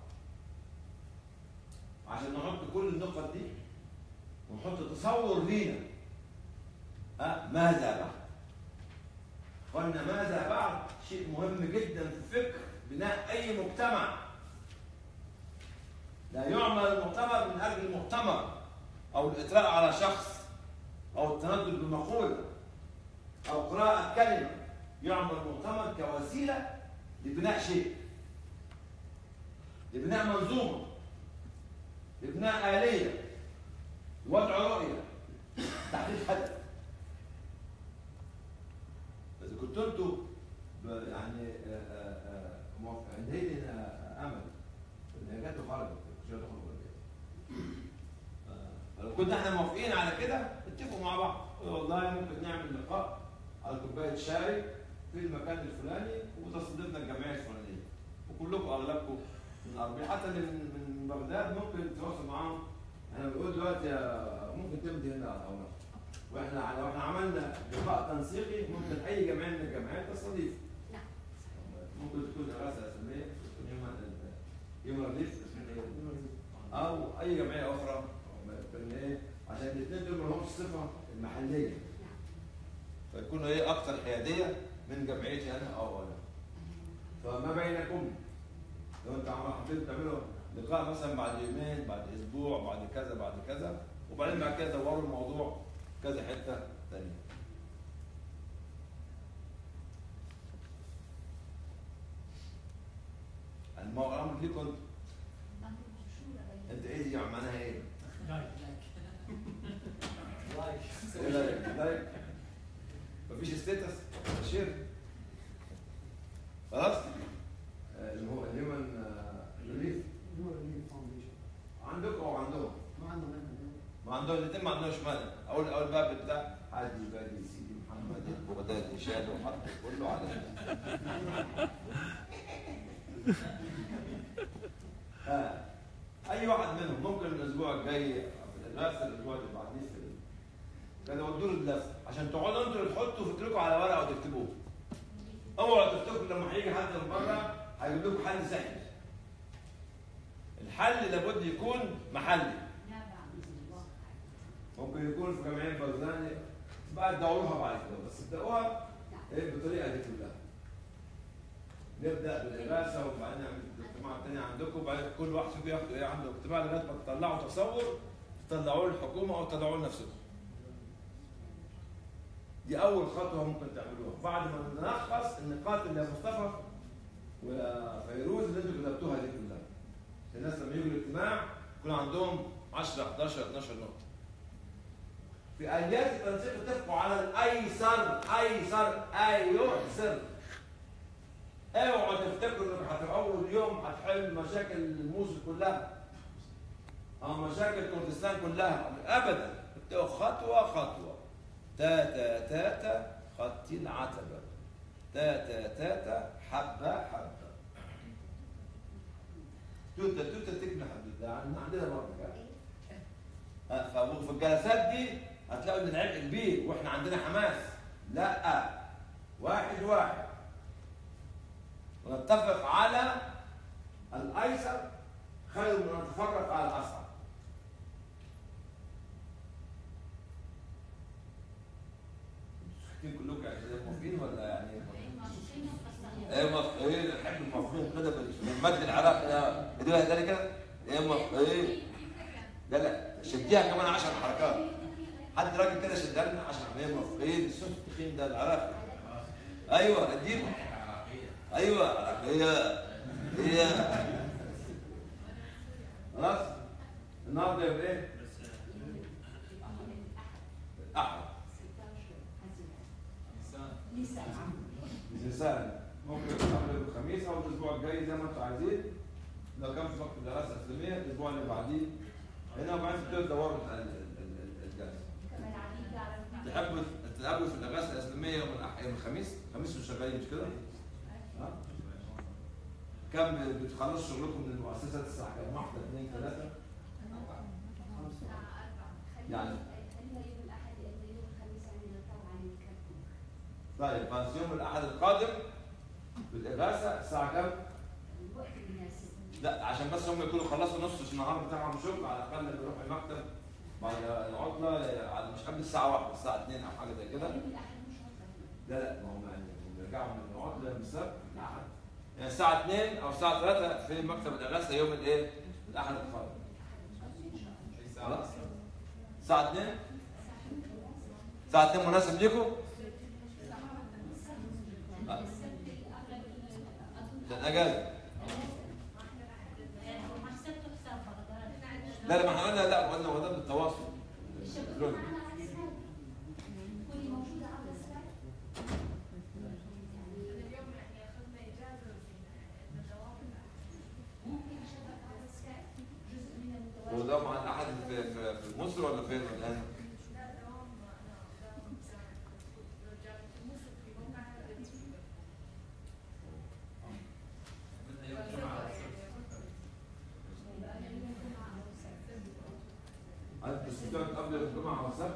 عشان نحط كل النقط دي ونحط تصور لينا ها ماذا بعد قلنا ماذا بعد شيء مهم جدا في فكر بناء اي مجتمع لا يعمل المؤتمر من اجل المؤتمر او الاطراء على شخص او التندد بمقوله او قراءه كلمه يعمل المؤتمر كوسيله لبناء شيء لبناء منظومه لبناء اليه لوضع رؤيه تحديد هدف اذا كنتوا انتوا ب- يعني آه، آه، آه، موافق- عندي لنا امل ان هي جت وخرجت مش هتخرج ولا إيه؟ آه، فلو كنا احنا موافقين على كده اتفقوا مع بعض قولوا والله ممكن نعمل لقاء على كوبايه شاي في المكان الفلاني وتستضيفنا الجمعيه الفلانيه وكلكم اغلبكم من اربيل حتى اللي من من بغداد ممكن تتواصل معاهم احنا بنقول دلوقتي يا- ممكن تمضي هنا على الاوراق واحنا لو احنا عملنا لقاء تنسيقي ممكن اي جمعيه من الجمعيات تستضيف ممكن تكون اغاثه اسلاميه تكون يوم يوم الريف او اي جمعيه اخرى بان ايه عشان الاثنين دول ما لهمش صفه المحليه فيكونوا ايه اكثر حياديه من جمعيتي انا او انا فما بينكم لو انت عمال حبيت تعملوا لقاء مثلا بعد يومين بعد اسبوع بعد كذا بعد كذا وبعدين بعد كده دوروا الموضوع في كذا حته ثانيه المو- الامر ليكم انتوا انت ايه دي معناها ايه؟ ايه لايك لايك مفيش ستيتس شير خلاص آه، اللي هو الهيومن ريليف عندكم او عندهم؟ ما عندنا ما عندهم الاثنين ما عندهمش مانع اول اول باب بتاع حاجي بادي سيدي محمد البغدادي شالوا وحطوا كله على ها اي واحد منهم ممكن الاسبوع الجاي في الدراسه الاسبوع اللي بعديه في ال- كده ودوا له اللف عشان تقعدوا انتوا اللي تحطوا فكركم على ورقه وتكتبوه اوعوا تفتكروا لما هيجي حد من بره هيجيب لكم حل سحري الحل لابد يكون محلي ممكن يكون في جمعيه بلداني بقى تدوروها بعد كده بس ابداوها ايه بالطريقه دي كلها نبدا بالاغاثه وبعدين نعمل الاجتماع الثاني عندكم وبعدين كل واحد فيكم ياخد ايه عنده اجتماع لغايه ما تطلعوا تصور تطلعوه للحكومه او تطلعوه لنفسكم. دي اول خطوه ممكن تعملوها بعد ما نلخص النقاط اللي يا مصطفى وفيروز اللي انتوا كتبتوها دي كلها. الناس لما يجوا الاجتماع يكون عندهم 10 11 12 نقطه. في اليات التنسيق اتفقوا على الايسر ايسر ايسر اوعوا تفتكروا انك هت- اول يوم هتحل مشاكل الموصل كلها او مشاكل كردستان كلها ابدا ابدأوا خطوه خطوه تاتا تاتا خطي العتبه تاتا تاتا حبه حبه توتا توتا تبني حدود ده عندنا برضه كده ها، ففي الجلسات دي هتلاقوا ان العبء كبير واحنا عندنا حماس لا واحد واحد ونتفق على الايسر خير من ان نتفرق على الاصعب ساكتين كلكم يعني موافقين ولا يعني ايه موافقين نحب الموافقين كده بالمد العراقي ده اديها ده كده ايه موافقين لا لا شديها كمان 10 حركات حد راجل كده شدها لنا 10 ايه موافقين الصوت التخين ده العراقي ايوه اديله ايوه هي هي خلاص النهارده يبقى ايه؟ احد لسان ممكن قبل الخميس او الاسبوع الجاي زي ما انتم عايزين لو كان في وقت الدراسه الاسلاميه الاسبوع اللي بعديه هنا وبعدين تبتدوا تدوروا على ال- ال- ال- الجلسه تحبوا تتقابلوا في الاغاثه الاسلاميه يوم الأح- يوم الخميس الخميس مش شغالين مش كده؟ ها؟ كم بتخلصوا شغلكم من المؤسسات الساعه كام؟ واحده اثنين ثلاثه يعني طيب بس يوم الاحد القادم بالاغاثه الساعه كام؟ لا عشان بس هم يكونوا خلصوا نص النهار بتاعهم شغل على الاقل بيروحوا المكتب بعد العطله على- مش قبل الساعه 1 الساعه 2 او حاجه زي كده لا لا ما هم يعني بيرجعوا من العطله من السبت الاحد يعني الساعه 2 او الساعه 3 في مكتب الاغاثه يوم الايه؟ الاحد القادم خلاص؟ الساعه 2 الساعه 2 مناسب ليكم؟ عشان اجازه لا لا ما احنا قلنا لا قلنا هو ده بالتواصل الإلكتروني. هو ده مع الاحد في في في مصر ولا فين الان؟ انت بتقعد قبل الجمعه والسبت؟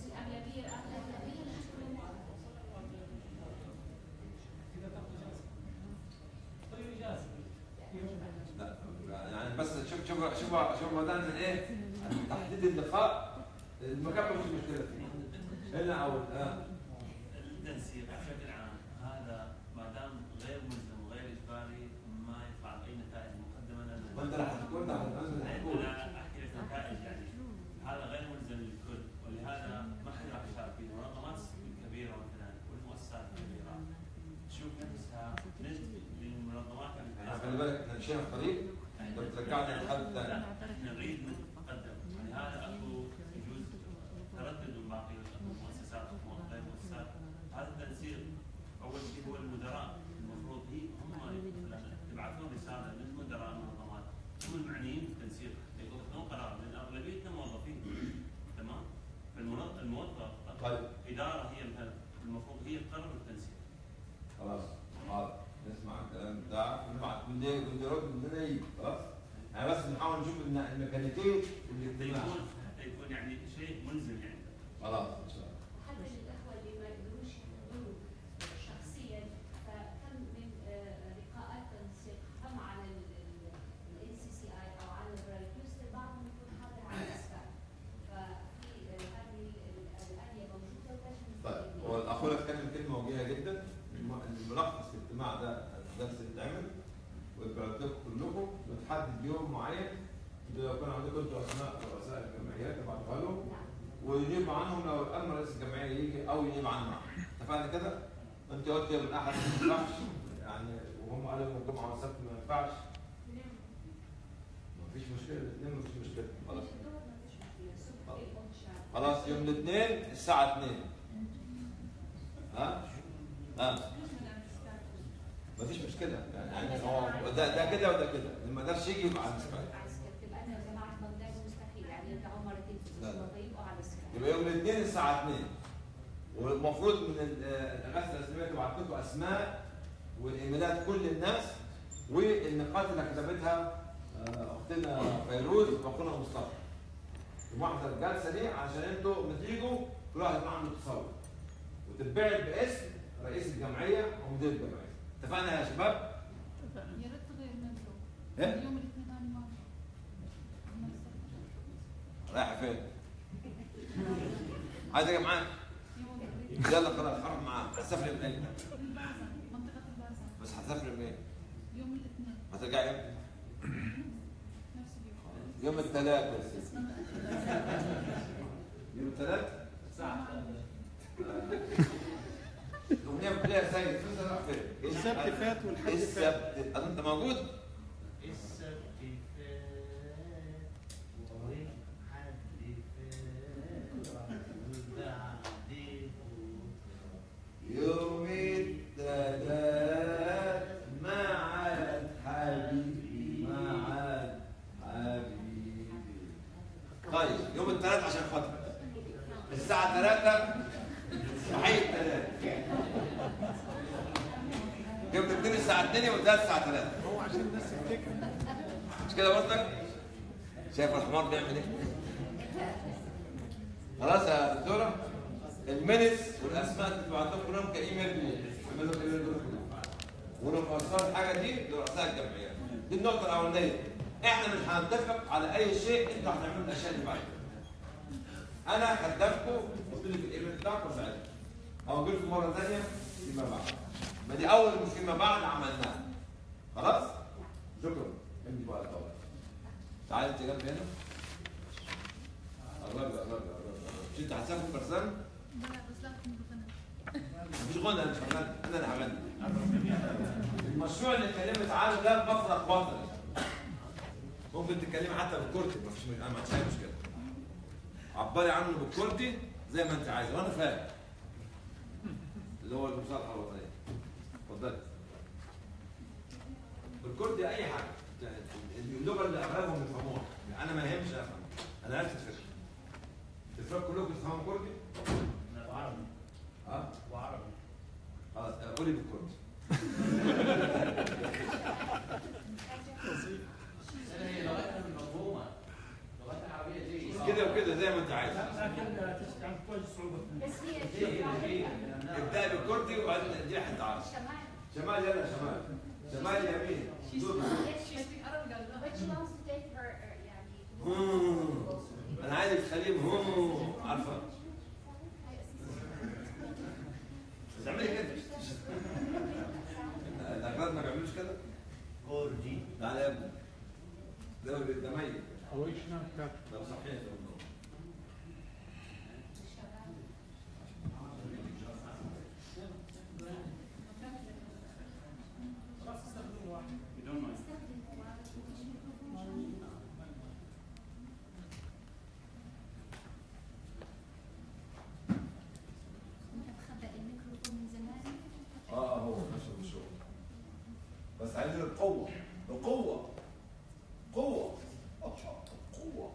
لا يعني بس شوف شوف شوف شوف بدأنا من ايه؟ تحديد اللقاء المكان مش مشكله فيه هنا او الان التنسيق بشكل عام هذا ما دام غير ملزم وغير اجباري ما يطلع باي نتائج مقدمه لنا ما انت راح تكون تحت المنزل الحكومي. انا احكي لك نتائج يعني هذا غير ملزم للكل ولهذا ما حد راح يشارك فيه المنظمات الكبيره مثلا والمؤسسات الكبيره تشوف نفسها نسبه للمنظمات احنا خلي بالك احنا مشينا في طريق لو ترجعنا للحد الثاني لا احنا نريد نتقدم ولهذا اكو يجوز تردد من باقي المؤسسات غير المؤسسات هذا التنسيق اول شيء هو المدراء المفروض هي هم مثلا يبعثون رساله للمدراء المنظمات هم المعنيين بالتنسيق ياخذون قرار لان اغلبيتنا موظفين تمام فالموظف الموظف طيب. اداره هي مثلا المفروض هي تقرر التنسيق خلاص حاضر نسمع الكلام بتاعك نبعت من ده من ده رد من ده يجي خلاص يعني بس بنحاول نشوف الن- الميكانيكيه والاجتماع يكون يكون يعني شيء ملزم يعني خلاص ان شاء الله حتى للاخوه اللي ما يقدروش يحضروا شخصيا فكم من آه، لقاءات تنسيق هم على الان سي سي اي او على البرايكوست بعضهم يكون حاضر على الاسكاي ففي آه، هذه ال- الاليه موجوده ولازم طيب هو الاخونا اتكلم كلمه وجيهه جدا الم- الملخص الاجتماع ده درس يتعمل ويبعت لكم كلكم وتحدد يوم معين انتوا لو كان عندكم انتوا اسماء رؤساء الجمعيات ابعتوها لهم ويجيب عنهم لو اما رئيس الجمعيه يجي او يجيب عنهم اتفقنا كده؟ انت قلت يوم الاحد ما ينفعش يعني وهم قالوا يوم الجمعه والسبت ما ينفعش مفيش مشكله الاثنين مفيش مشكله خلاص خلاص يوم الاثنين الساعه 2 ها؟ ها؟ مفيش مشكله يعني هو ده ده كده وده كده اللي ما قدرش يجي يبقى على السكاي تبقى انا يا جماعه بغداد مستحيل يعني يرجعوا مرتين في لا، لا. الاسبوع فيبقوا على السكاي يبقى يوم الاثنين الساعه 2 والمفروض من ال- الاغاثه الاسلاميه تبعت لكم اسماء والايميلات كل الناس والنقاط اللي كتبتها آه، اختنا فيروز واخونا مصطفى ومحضر الجلسه دي عشان انتوا لما تيجوا كل واحد يبقى عنده تصور وتتبعت باسم رئيس الجمعيه ومدير الجمعيه اتفقنا يا شباب؟ يا ريت تغير منه إيه؟ اليوم الاثنين انا ما رايحه فين؟ عايز اجي معاك؟ يلا خلاص هروح معاك هتسافر منين؟ منطقة البازار بس هتسافر منين؟ يوم الاثنين هترجعي امتى؟ نفس اليوم يوم الثلاث يا سيدي يوم الثلاث؟ الساعة الأغنية بتلاقيها سيد فلوس راح فين؟ السبت فات والحد فات. السبت أنت موجود؟ السبت فات والحد فات يوم الثلاث مع الحبيب مع الحبيب طيب يوم الثلاث عشان خاطر الساعة 3 صحيح ثلاثة جبت اثنين الساعة 2 وثلاث الساعة 3 هو عشان الناس تفتكر مش كده برضك؟ شايف الحمار بيعمل ايه؟ خلاص يا دكتورة المينتس والاسماء اللي بعتهم كلهم كايميل اعملوا الايميل دول كلهم ولو فصلوا الحاجة دي لرؤساء الجمعيات دي النقطة الأولانية احنا مش هنتفق على أي شيء انتوا هتعملوا الأشياء اللي بعدين أنا خدامكم قلت لي في الايميل بتاعكم ساعتها أو أقول لكم مرة ثانية فيما بعد ما دي أول مش فيما بعد عملناها خلاص؟ شكرا انت بقى طبعا تعالى انت جنبي هنا قربي قربي قربي مش انت هتسافر برسام؟ مفيش غنى انا مش هغني انا اللي هغني المشروع اللي اتكلمت عنه ده مفرق وطني ممكن تتكلمي حتى بالكردي مفيش انا ما عنديش اي مشكله عبري عنه بالكردي زي ما انت عايزه وانا فاهم اللي هو المصالحه الوطنيه اتفضلي بالكردي اي حاجه اللغه اللي اغلبهم يفهموها انا ما يهمش افهم انا عرفت الفكره الفكره كلكم تفهموا كردي؟ وعربي اه وعربي خلاص قولي بالكردي هي لغتنا مفهومه لغتنا العربيه جيده كده وكده زي ما انت عايز لكن تواجه صعوبه بس هي ابدأ بالكردي وبعدين دي هتتعرف شمال يلا شمال شمال يمين دور. But she wants to take her uh, يعني مم. انا عايزك تخليهم هم عارفه بس اعملي كده الاغلب ما بيعملوش كده كردي تعالى يا ابني ده ده ميت هو ايش نعمل ده صحيح بدون ما مخبأ الميكروفون من زمان اه هو نفس الشغل بس عايزين القوة القوة قوة قوة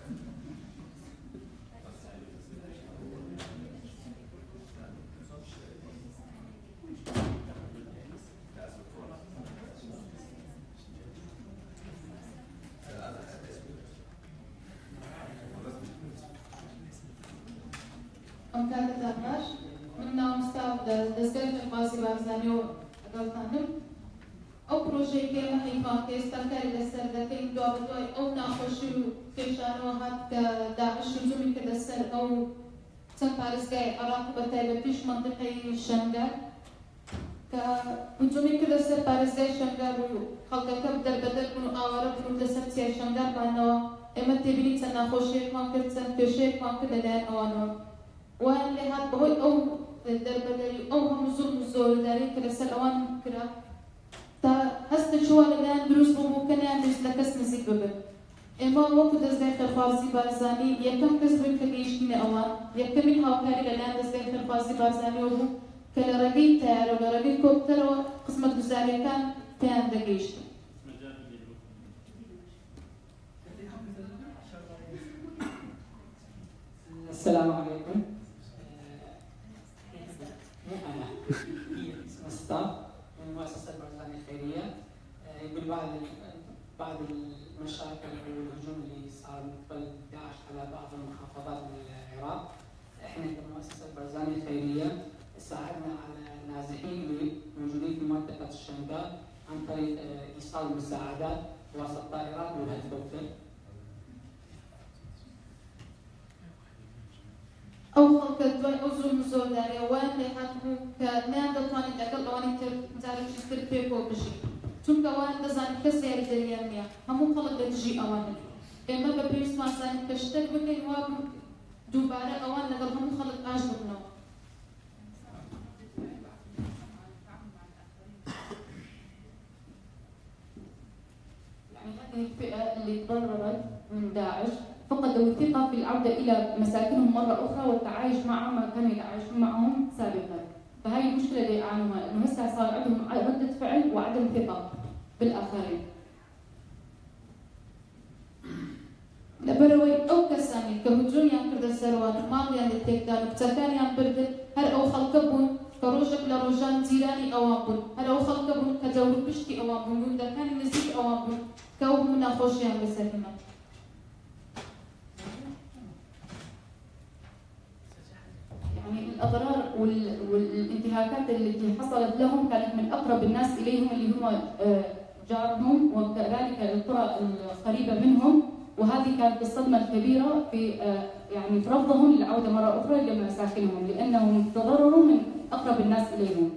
أمثال الدمج منا مستعد دەستگای خاصی بارزانانی و ئەگەڵتانم ئەو پرۆژەی پێمە حیفان کە ئێستا کاری لەسەر دەکەین دوا بەدوای ئەو ناخۆشی و کێشانەوە هات کە داعش هجومی کردە سەر ئەو چەند پارێزگای عراق بە تایبەت پیش منطقەی شەنگەر کە هجومی کردە سەر پارێزگای شەنگەر و خەڵکەکە دەربەدەر بوون و ئاوارە بوون و لەسەر چیای شەنگەر بانەوە ئێمە تێبینی چەند ناخۆشیەکمان کرد چەند کێشەیەکمان کرد لەلایەن ئەوانەوە وان لێ هات بەهۆی ئەو دەربەدەری ئەو هەموو زوڵم و زۆرداری کە لەسەر ئەوان کرا تا هەستە چوە لەلایەن دروست بوو کە نیان دروست لە کەس نزیک ببن ئێمە وەکو دەستگای خەرخوازی بارزانانی یەکەم کەس بووین کە گەیشتینە ئەوان یەکەمین هاوکاری لەلایەن دەستگای خەرخوازی بارزانانیەوە بوو کە لە ڕێگەی تیارە و لە ڕێگەی کۆپتەرەوە قسمەت گوزاریەکان پێیان دەگەیشتن السلام عليكم اسمه ستاف من المؤسسة البريطانية الخيرية آه، يقول بعض بعض المشاكل والهجوم اللي صار من قبل داعش على بعض المحافظات من العراق احنا كمؤسسة البرزانية الخيرية ساعدنا على النازحين اللي موجودين في منطقة الشنغال عن طريق آه، ايصال المساعدات وسط طائرات وهليكوبتر ئەو خەڵکە دوای ئەو زوڵم و زۆرداریە وان لێ هاتبوو کە نیان دەتوانێت لەگەڵ ئەوانی تر جارێکی تر پێکۆ بژی چونکە وان دەزانێت کەس یاری دەریان نییە هەموو خەڵک لە دژی ئەوانن ئێمە بە پێویستمان زانین کە شتێک بکەین وا بوو دووبارە ئەوان لەگەڵ هەموو خەڵک ئاش ببنەوە يعني هذه الفئة اللي تضررت من داعش فقدوا الثقة في العودة إلى مساكنهم مرة أخرى والتعايش مع ما كانوا يتعايشون معهم سابقا فهذه المشكلة اللي يعانوها إنه هسه صار عندهم ردة فعل وعدم ثقة بالآخرين لبروي أو كساني كهجوم يان كرد السروان مال يان التكدان وكتاكان يان بردل هر أو خلق خەڵکەبوون کە ڕۆژێک لە ڕۆژان جیرانی ئەوان بوون هەر ئەو خەڵکەبوون کە دەور پشتی ئەوان بوون گوندەکانی نزیک ئەوان بوون کە ئەو هەموو ناخۆشیان بەسەر هێنا يعني الاضرار وال- والانتهاكات التي حصلت لهم كانت من اقرب الناس اليهم اللي هم آه، جارهم وكذلك القرى القريبه منهم وهذه كانت الصدمه الكبيره في آه، يعني في رفضهم للعوده مره اخرى لمساكنهم لانهم تضرروا من اقرب الناس اليهم.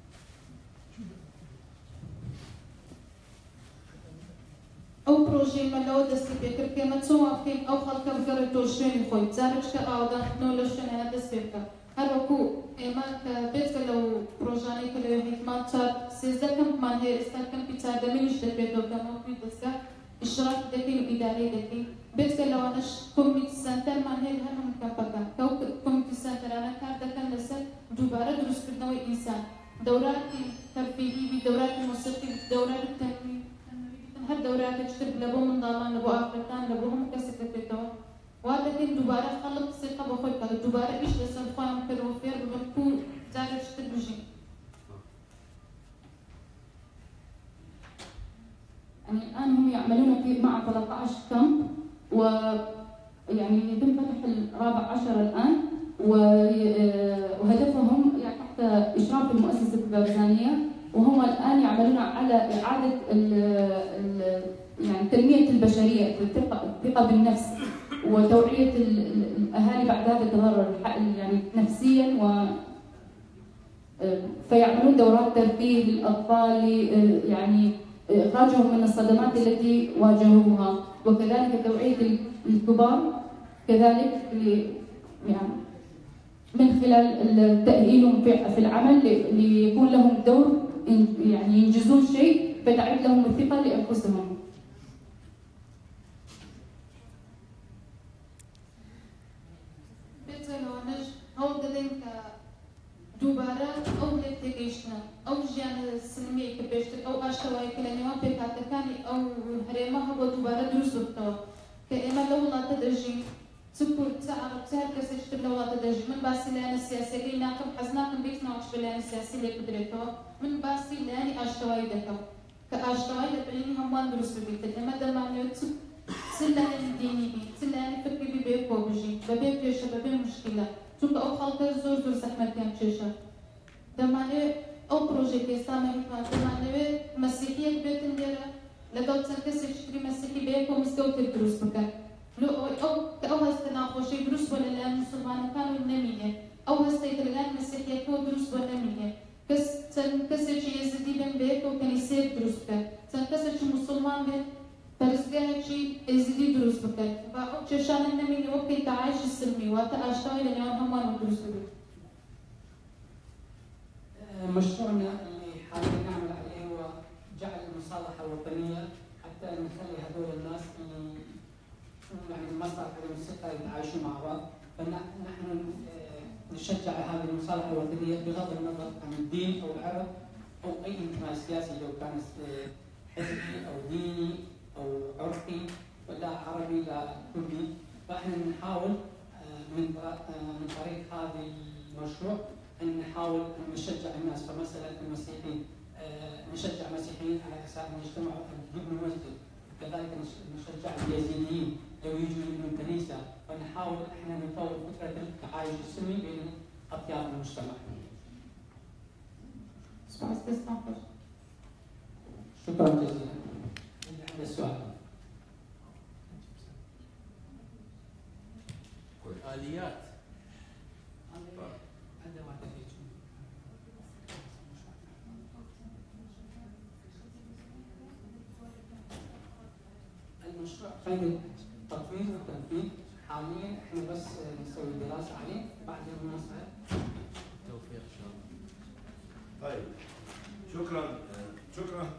ئەو پرۆژەی لەوە دەستی پێکرد کە ئێمە چۆن وا بکەین ئەو خەڵکە بگەڕێتەوە شوێنی خۆی جارێک کە ئاوادانکردنەوە لە شوێنانە دەست پێ بکە هەروەکو ئێمە کە بێتکە لەو پرۆژانەی کە لەوێ هیتمان چار سێزدە کەمپمان هەیە ئێستا کەمپی چاردەمینیش دەبێتەوە کەمەوەی دەستگا ئیشراک دەکەین و ئیدارەی دەکەین بێتکە لەوانش کۆمیتی سنتەرمان هەیە هەر هەموو کەمپەکە کە ئەو کۆمیتی سنتەرانە کار دەکەن لەسەر دووبارە دروستکردنەوەی ئینسان دەوراتی تەرفیهی دەوراتی موسیقی دەوراتی تەنوی هەر دەوراتێک تر لە بۆ منداڵان لە بۆ ئافرەتان لە بۆ هەموو کەسێک دەکرێتەوە وا دەکەین دووبارە خەڵک سێقە بە خۆی بکات دووبارە ئیش لەسەر خۆیان بکەنەوە فێر ببن و جارێک تر بژین يعني الآن هم يعملون في مع 13 كامب و يعني يتم فتح الرابع عشر الآن و- وهدفهم يعني تحت إشراف المؤسسة البرزانية وهم الآن يعملون على إعادة ال ال يعني تنمية البشرية الثقة الثقة بالنفس وتوعية ال- ال- الأهالي بعد هذا التضرر الح- يعني نفسيا و فيعملون دورات ترفيه للأطفال ل- يعني إخراجهم من الصدمات التي واجهوها وكذلك توعية ال- الكبار كذلك ل- يعني من خلال ال- تأهيلهم في في العمل ل- ليكون لهم دور إن- يعني ينجزون شيء فتعيد لهم الثقة لأنفسهم بێتەوەنەش هەوڵ دەدەین کە دووبارە ئەو لێ تێگەیشتنە ئەو ژیانە سلمەیە کە پێشتر ئەو ئاشتەوایی کە لە نێوان پێکاتەکانی ئەو هەرێمە هەبوو دووبارە دروست بکەوە کە ئێمە لە وڵاتە دەژین چ کورد چ عەرەب چ هەر کەسێک تر لە وڵاتە دەژین من باسی لایەنە سیاسەکەی ناکەم حەز ناکەم بیت ناوچ بە لایەنە سیاسی لێ بدرێتەوە من باسی لایەنی ئاشتەوایی دەکەم کە ئاشتەوایی لە بینی هەمووان دروست ببیتن ئێمە دەمانوێت چ چ لایەنی دینی بی چ لایەنی فکری بی بێ کۆ بژین بەبێ پێشە بەبێ مشکلە چونکە ئەو خەڵکە زۆر زۆر زەحمەتیان چێشە دەمانوێت ئەو پرۆژێک ئێستا مەهیتمان دەمانەوێت مەسیحیەک بێتن لێرە لەگەڵ چەند کەسێک شتری مەسیحی بەیە کۆ مزگەوتێک دروست بکەن لۆ ئەو ئەو کە ئەو هەستە ناخۆشەی دروست بۆ لەلایەن مسلمانەکان و نەمینێ ئەو هەستەی کە لەلایەن مەسیحیەکەوە دروست بۆ نەمینێ کەس چەند کەسێکی یێزدی بن بەیەکە و کەنیسەیەک دروست بکەن چەند کەسێکی مسلمان بێت پەرستگایەکی ئێزدی دروست بکەن با ئەو کێشانە نەمینێ وەک پێی تەعایشی سلمی واتە ئاشتاوی لە نێوان هەمووان دروست بێت مشروعنا اللي حاليا نعمل عليه هو جعل المصالحة الوطنية حتى نخلي هذول الناس اللي يعني المصالحة والموسيقى يتعايشوا مع بعض فنحن آه، نشجع هذه المصالحة الوطنية بغض النظر عن الدين أو العرب أو أي انتماء سياسي لو كان آه، حزبي أو ديني أو عرقي ولا عربي لا كردي فاحنا نحاول آه، من آه، من طريق هذا المشروع ان نحاول ان نشجع الناس فمثلا المسيحيين آه، نشجع المسيحيين على اساس ان يجتمعوا يبنوا مسجد كذلك نش- نشجع اليزيديين لو يجوا يبنوا كنيسه فنحاول احنا نطور فكره التعايش السلمي بين اطياف المجتمع. شكرا جزيلا. اللي عنده سؤال. آليات المشروع خلينا التطوير والتنفيذ حاليا احنا بس نسوي دراسه عليه بعد المناسبه توفيق ان شاء الله طيب شكرا شكرا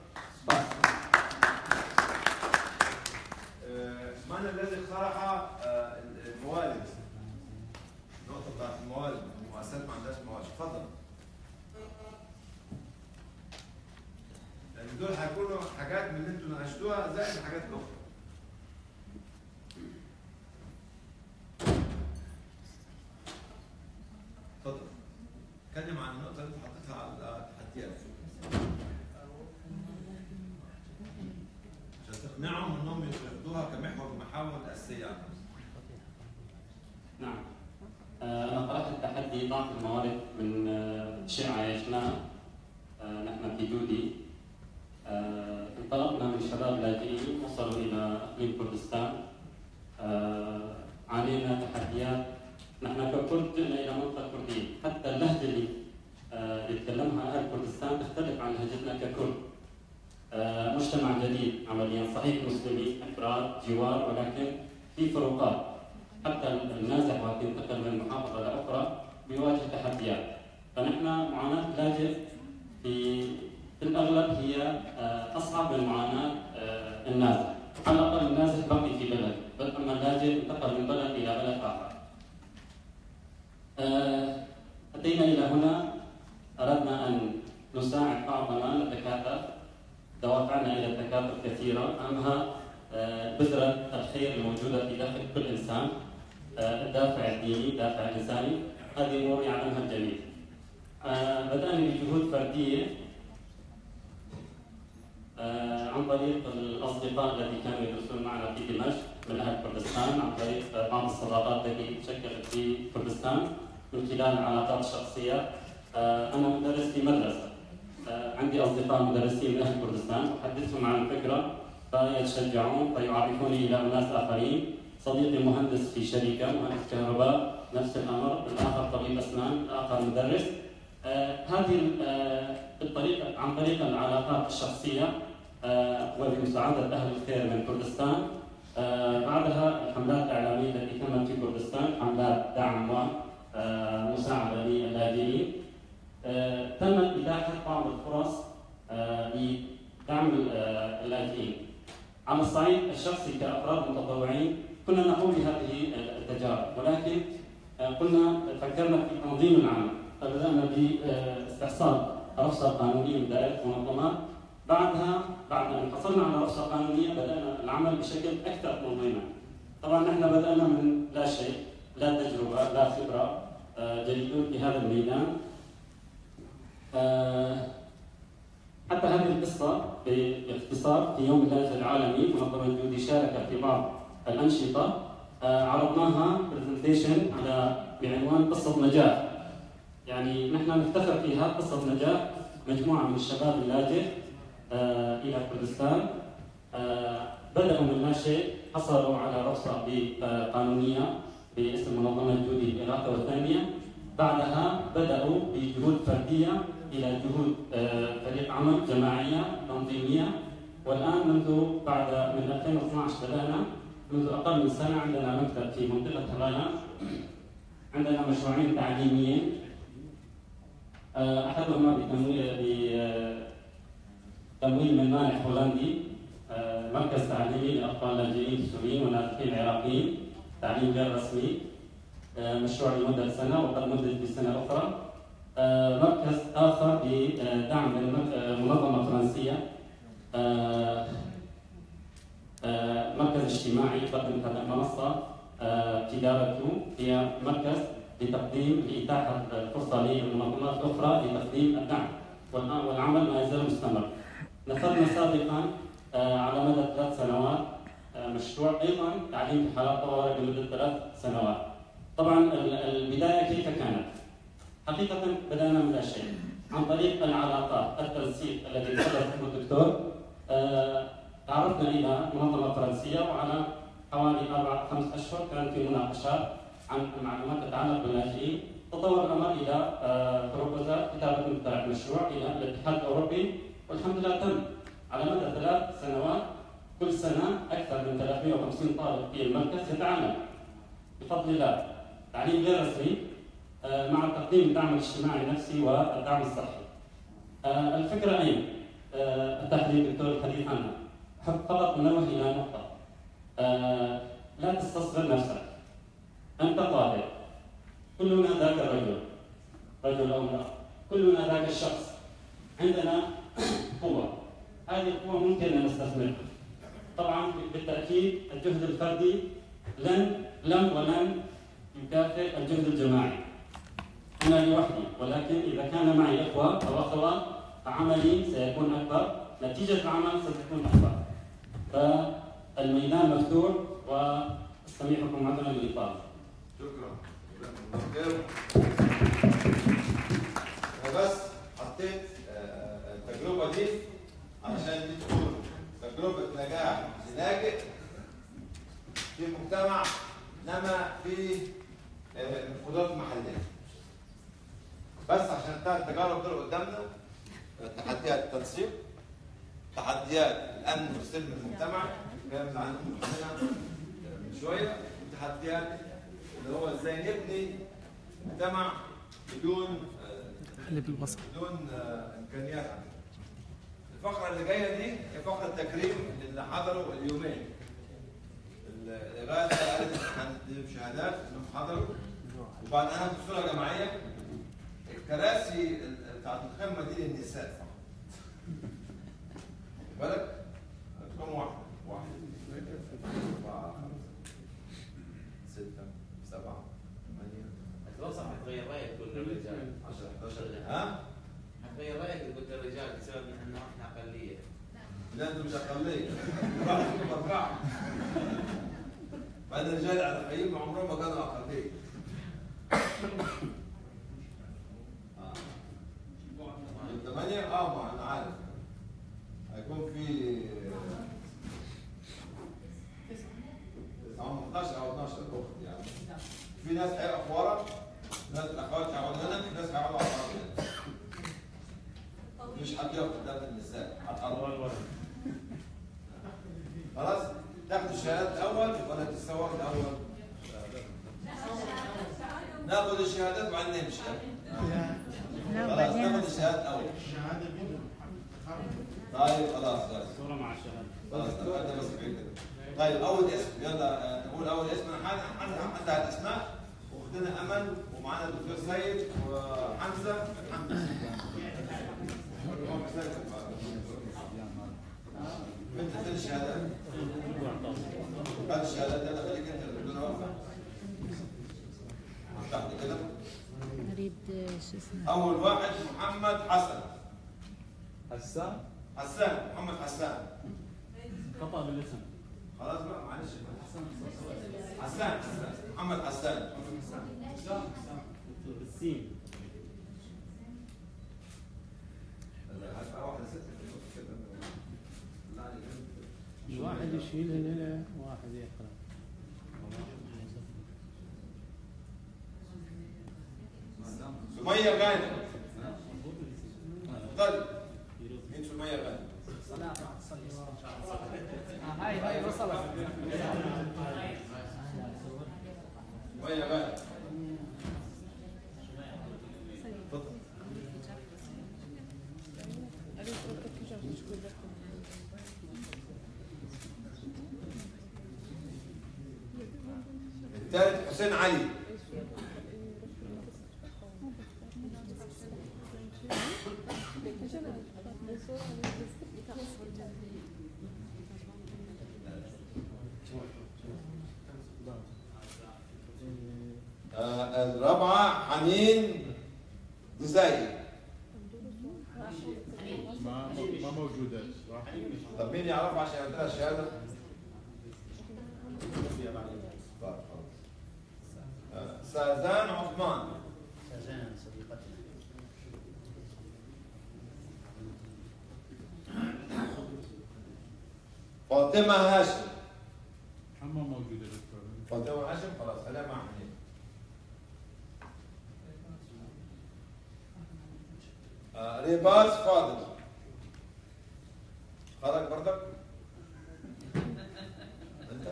آه، من الذي اقترح آه، الموالد؟ النقطة بتاعت الموالد، المؤسسات ما عندهاش موالد، اتفضل. لأن دول هيكونوا حاجات من اللي انتوا ناقشتوها زائد الحاجات الأخرى. اتفضل. اتكلم عن النقطه اللي انت حطيتها على التحديات عشان تقنعهم انهم ياخدوها كمحور من محاور الاساسيه نعم آه، أنا قرأت التحدي ضعف الموارد من آه، شيء عايشناه آه، نحن في جودي آه، انطلقنا من شباب لاجئين وصلوا إلى إقليم كردستان آه، عانينا تحديات نحن ككرد جئنا إلى منطقة كردية حتى اللهجة اللي آه، اللي يتكلمها أهل كردستان تختلف عن لهجتنا ككرد آه، مجتمع جديد عمليا صحيح مسلمين أكراد جوار ولكن في فروقات حتى النازح وقت ينتقل من محافظة لأخرى بيواجه تحديات فنحن معاناة اللاجئ في في الأغلب هي آه، أصعب من معاناة آه، النازح على الأقل النازح بقي في بلد أما اللاجئ انتقل من بلد إلى بلد آخر آه، أتينا إلى هنا أردنا أن نساعد بعضنا نتكاتف دوافعنا إلى التكاتف كثيرة أهمها آه، بذرة الخير الموجودة في داخل كل إنسان آه، الدافع الديني الدافع الإنساني هذه أمور يعلمها الجميع آه، بدأنا بجهود فردية آه، عن طريق الأصدقاء الذين كانوا يدرسون معنا في دمشق من أهل كردستان عن طريق آه، بعض الصداقات التي تشكلت في كردستان من خلال العلاقات الشخصية آه، أنا مدرس في مدرسة آه، عندي أصدقاء مدرسين من أهل كردستان أحدثهم عن الفكرة فيتشجعون فيعرفوني إلى أناس آخرين صديقي مهندس في شركة مهندس كهرباء نفس الأمر الآخر طبيب أسنان الآخر مدرس آه، هذه ال- آه، الطريقة عن طريق العلاقات الشخصية آه، وبمساعدة أهل الخير من كردستان آه، بعدها الحملات الإعلامية التي تمت في كردستان حملات دعم ومساعدة للاجئين آه، تم إتاحة بعض الفرص آه، لدعم آه، اللاجئين على الصعيد الشخصي كأفراد متطوعين كنا نقوم بهذه التجارب ولكن آه، قلنا فكرنا في تنظيم العمل فبدأنا باستحصال رخصة قانونية من دائرة المنظمات بعدها بعد أن حصلنا على رخصة قانونية بدأنا العمل بشكل أكثر تنظيما طبعا نحن بدأنا من لا شيء لا تجربة لا خبرة آه، جيدون في هذا الميدان آه، حتى هذه القصة باختصار في يوم اللاجئ العالمي منظمة جودي شاركت في بعض الأنشطة آه، عرضناها برزنتيشن على بعنوان قصة نجاح يعني نحن نفتخر فيها قصة نجاح مجموعة من الشباب اللاجئ آه، إلى كردستان آه، بدأوا من لا شيء حصلوا على رخصة ب- آه، قانونية باسم منظمة جودي الإغاثة والتنمية بعدها بدأوا بجهود فردية إلى جهود آه، فريق عمل جماعية تنظيمية والآن منذ بعد من 2012 بدأنا منذ أقل من سنة عندنا مكتب في منطقة هرانا عندنا مشروعين تعليميين آه، أحدهما بتمويل بتمويل من مانح هولندي آه، مركز تعليمي لأطفال لاجئين سوريين ونازحين عراقيين تعليم غير رسمي آه، مشروع لمدة سنة وقد مدد بسنة أخرى آه، مركز آخر بدعم من مر- آه، منظمة فرنسية آه، آه، مركز اجتماعي يقدم هذه المنصة آه، تجارته هي مركز لتقديم لإتاحة الفرصة للمنظمات الأخرى لتقديم الدعم والآن والعمل ما يزال مستمر. نفذنا سابقا آه، على مدى ثلاث سنوات آه، مشروع أيضا تعليم في حالات طوارئ لمدة ثلاث سنوات. طبعا ال- البداية كيف كانت؟ حقيقة بدأنا من لا شيء عن طريق العلاقات التنسيق الذي تحدث عنه الدكتور آه، تعرفنا إلى منظمة فرنسية وعلى حوالي أربع خمس أشهر كان في مناقشات عن معلومات تتعلق باللاجئين تطور الأمر إلى آه، بروبوزال كتابة مقترح مشروع إلى الاتحاد الأوروبي والحمد لله تم على مدى ثلاث سنوات كل سنة أكثر من 350 طالب في المركز يتعلم بفضل الله تعليم غير رسمي آه، مع تقديم الدعم الاجتماعي النفسي والدعم الصحي. آه، الفكرة أين؟ آه، أتاح لي الدكتور الحديث عنها. أحب فقط أنوه إلى نقطة. آه، لا تستصغر نفسك. أنت طالب. كلنا ذاك الرجل. رجل أو امرأة. كلنا ذاك الشخص. عندنا قوة. هذه القوة ممكن أن نستثمرها. طبعا بالتأكيد الجهد الفردي لن لم ولن يكافئ الجهد الجماعي. أنا لوحدي ولكن إذا كان معي إخوة أو أخوات فعملي سيكون أكبر نتيجة العمل ستكون أكبر فالميدان مفتوح واستميحكم عذرا للإطالة شكرا انا بس حطيت آه، التجربه دي عشان دي تكون تجربه نجاح ناجح في مجتمع نما في آه، القدرات المحليه بس عشان الثلاث تجارب دول قدامنا تحديات التنسيق تحديات الامن والسلم في المجتمع كلام عنهم هنا من شويه تحديات اللي هو ازاي نبني مجتمع بدون حلب الوسط بدون آه، امكانيات عندنا. الفقره اللي جايه دي هي فقره تكريم للي حضروا اليومين. ال- الغايه قالت هنديهم شهادات انهم حضروا وبعد انا بصوره جماعيه الكراسي ال- بتاعت القمه دي للنساء فقط. خد بالك؟ هتكون واحد واحد أربعة خمسة ستة سبعة ثمانية لو صح حتغير رايك تقول للرجال 10 11 ها؟ حتغير رايك تقول للرجال بسبب انه احنا اقليه لا انتم مش اقليه راحتكم اربعه بعد الرجال على الحقيقة عمرهم ما كانوا اقليه آه. ثمانية اه ما انا عارف هيكون في هم 11 او 12 اخت يعني في ناس هيقفوا ورا ناس الاخوات هيقعدوا هنا في ناس هيقعدوا على الارض هنا مش حد يقف قدام النساء على الارض خلاص تاخدوا الشهادات الاول ولا تتصوروا الاول؟ ناخذ الشهادات وبعدين نمشي خلاص ناخذ الشهادات الاول طيب خلاص يلا صورة مع الشهادة خلاص تقدم بس بعيد كده. طيب اول اسم يلا آه، نقول اول اسم انا حد حد حد على الاسماء واخدنا امل ومعانا الدكتور سيد وحمزه حمزه انت فين الشهادات؟ هات الشهادات يلا خليك انت الدكتور واقفه افتح لي كده نريد شو اسمه اول واحد محمد حسن حسان حسان محمد حسان خطأ بالاسم خلاص بقى معلش حسان حسان محمد حسان بالسين واحد يشيل هنا واحد يقرا سمية غانم طيب مين سمية غانم؟ هاي هاي وصلت سمية غانم تفضل الثالث حسين علي آه، الرابعة حنين جزائي ما ما موجودة صح؟ طب مين يعرفها عشان يعطيها الشهادة؟ طيب، خلاص. آه، سازان عثمان سازان صديقتنا فاطمة هاشم حما موجودة دكتور فاطمة هاشم خلاص خليها مع حنين آه، ريباز فاضل خرج برضك انت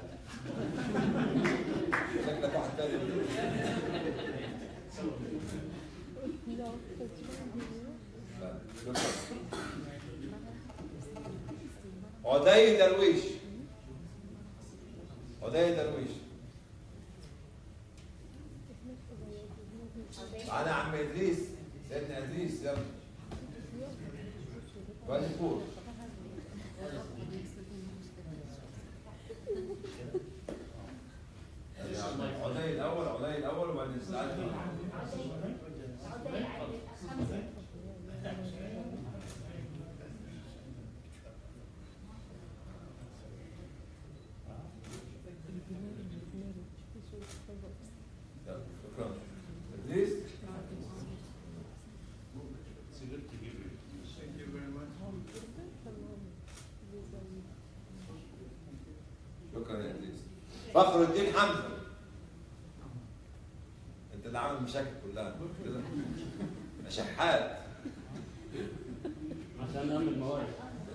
شكلك واحد تاني لا، شكراً. عدي درويش عدي درويش انا عم ادريس سيدنا ادريس يلا وادي فور عدي الاول عدي الاول وبعدين سعد فخر الدين حمزه انت اللي عامل المشاكل كلها كده يا شحات عشان نأمن الموارد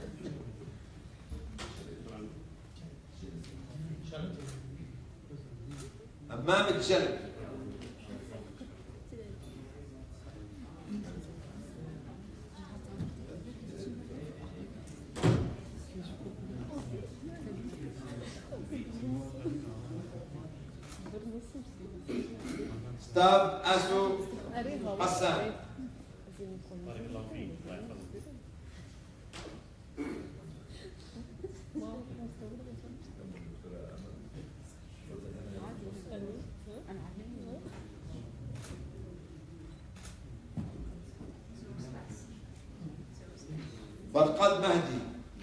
امام الشلبي ستاف اسو حسان بارك الله فيك الله يحفظك برقد مهدي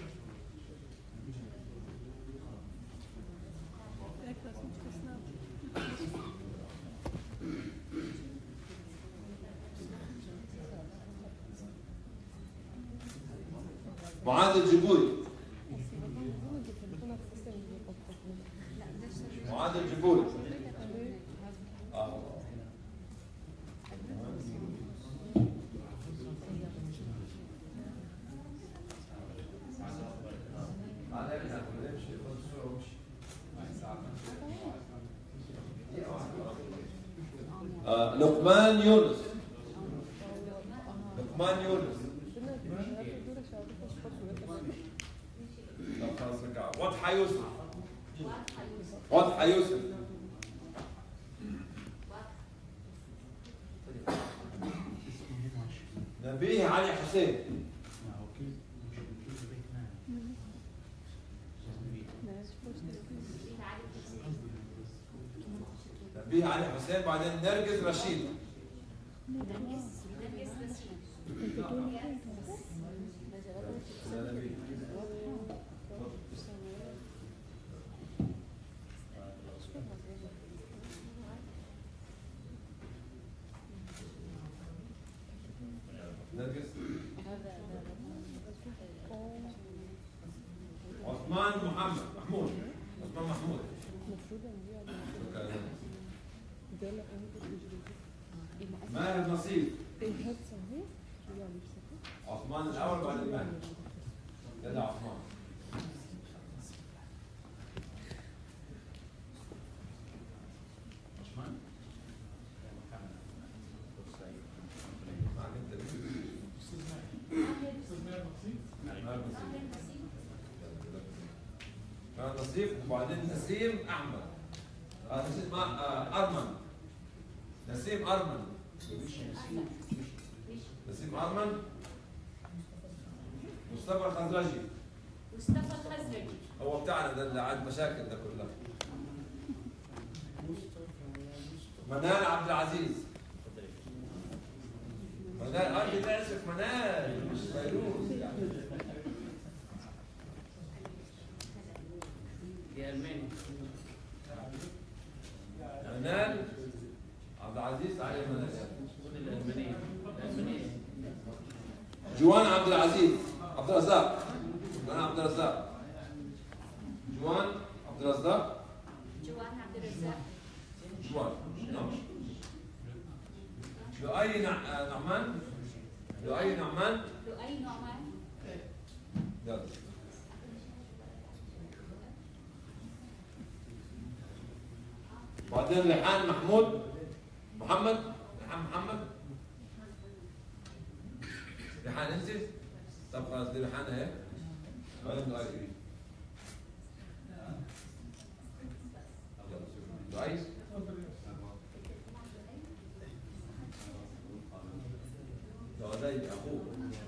معاذ الجبوري معاذ الجبوري آه. آه، لقمان يونس لقمان يونس طب خلاص رجع وضحى يوسف وضحى يوسف نبيه علي حسين نبيه علي حسين بعدين نرجس رشيد نرجس عثمان محمد محمود عثمان محمود ماهر نصيب عثمان الاول بعدين ماهر يلا عثمان معك انت ماهر نصيب وبعدين نسيم احمد آه نسيم آه ارمن نسيم ارمن نسيم ارمن مصطفى الخزرجي مصطفى الخزرجي هو بتاعنا ده اللي عاد مشاكل ده كلها منال عبد العزيز منال ارجع تعزف منال مش فيروز يعني يا الماني منال عبد العزيز علي منال الألمانية الألمانية جوان عبد العزيز عبد الرزاق جوان عبد الرزاق جوان عبد الرزاق جوان عبد الرزاق جوان نعم لؤي نع- آه، نعمان لؤي نعمان لؤي نعمان يلا بعدين ريحان محمود محمد ريحان محمد ريحان انت طب خلاص دي ريحان اهي بعدين لؤي يلا لؤي لؤي اخوه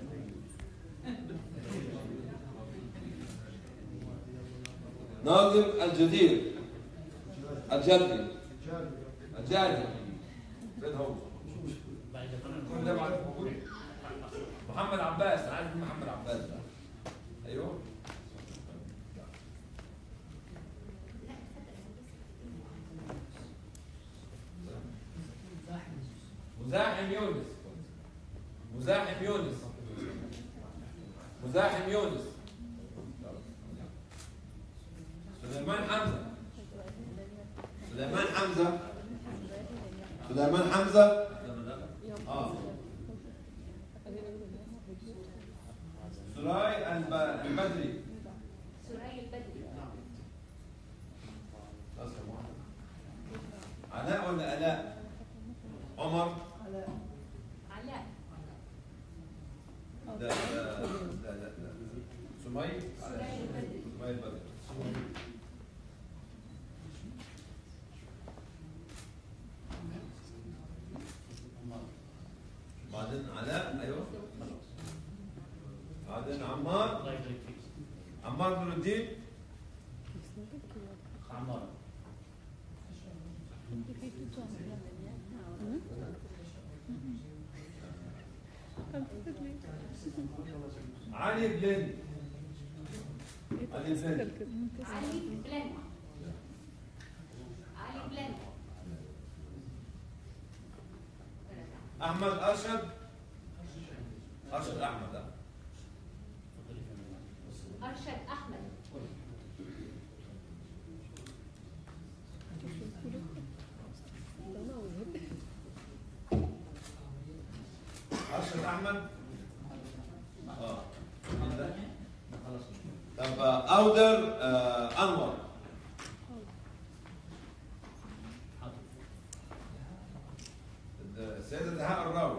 ناظم الجدير الجدي الجادي فين هو؟ كل ده بعد موجود محمد عباس عارف مين محمد عباس ده ايوه مزاحم يونس مزاحم يونس مزاحم يونس سليمان حمزه سليمان حمزه سليمان حمزه اه سراي الب- البدري سراي البدري علاء ولا الاء عمر علاء لا لا لا لا لا سمي سراي البدري سمي البدري بعدين علاء ايوه بعدين عمار عمار نور الدين عمار علي بلند علي بلند علي بلند علي بلند احمد ارشد ارشد احمد آه. أرشد أحمد ارشد احمد اه طب آه، اودر آه، انور السيدة دهاء الراوي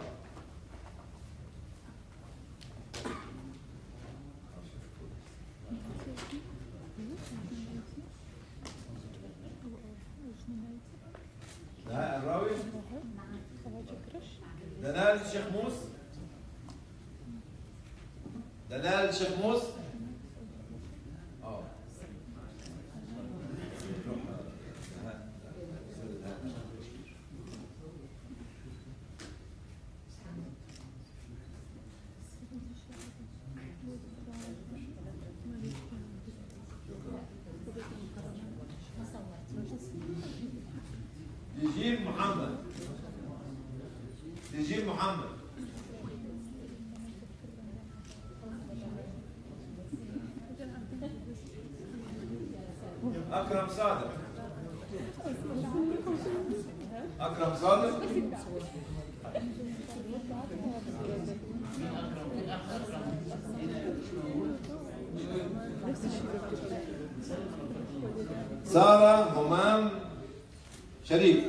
دهاء الراوي دلال الشيخ موس دلال الشيخ موس اه نجيب محمد نجيب محمد أكرم صادق أكرم صادق سارة همام شريف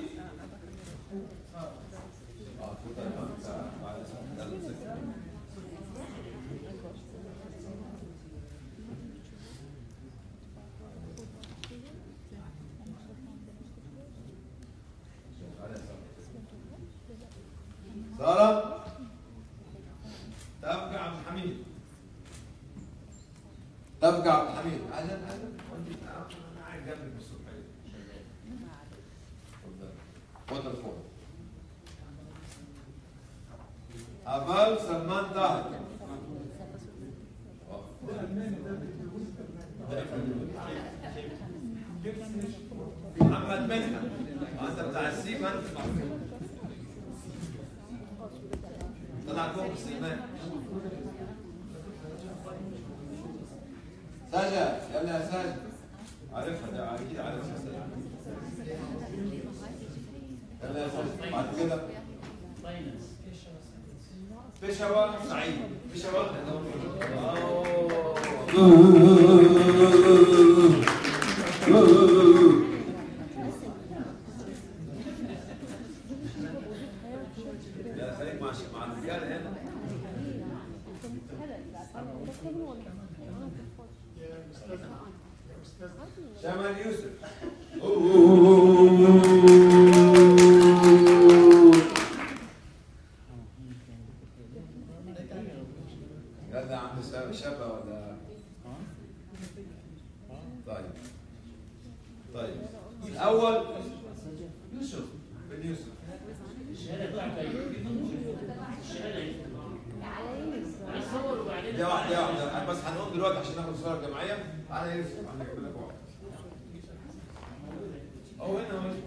سارة تبقى عبد الحميد تبقى عبد الحميد أهلا أهلا وأنت أنا قاعد جنبك بالصبحية خد الفون أبال سلمان طاهر محمد منحة أنت بتاع السيف أنت طلع فوق سليمان ساجة يلا يا ساجة عارفها ده أكيد عارفها ساجة يلا يا ساجة بعد كده بشوى سعيد بشوى لا خليك مع مع الرجال هنا شمال يوسف يلا يا عم شاب- شابة ولا طيب طيب الأول يوسف بن يوسف دي واحدة واحدة بس هنقوم دلوقتي عشان ناخد صورة جماعية تعالى يا يوسف أنا هجيب لك واحد أهو هنا أهو.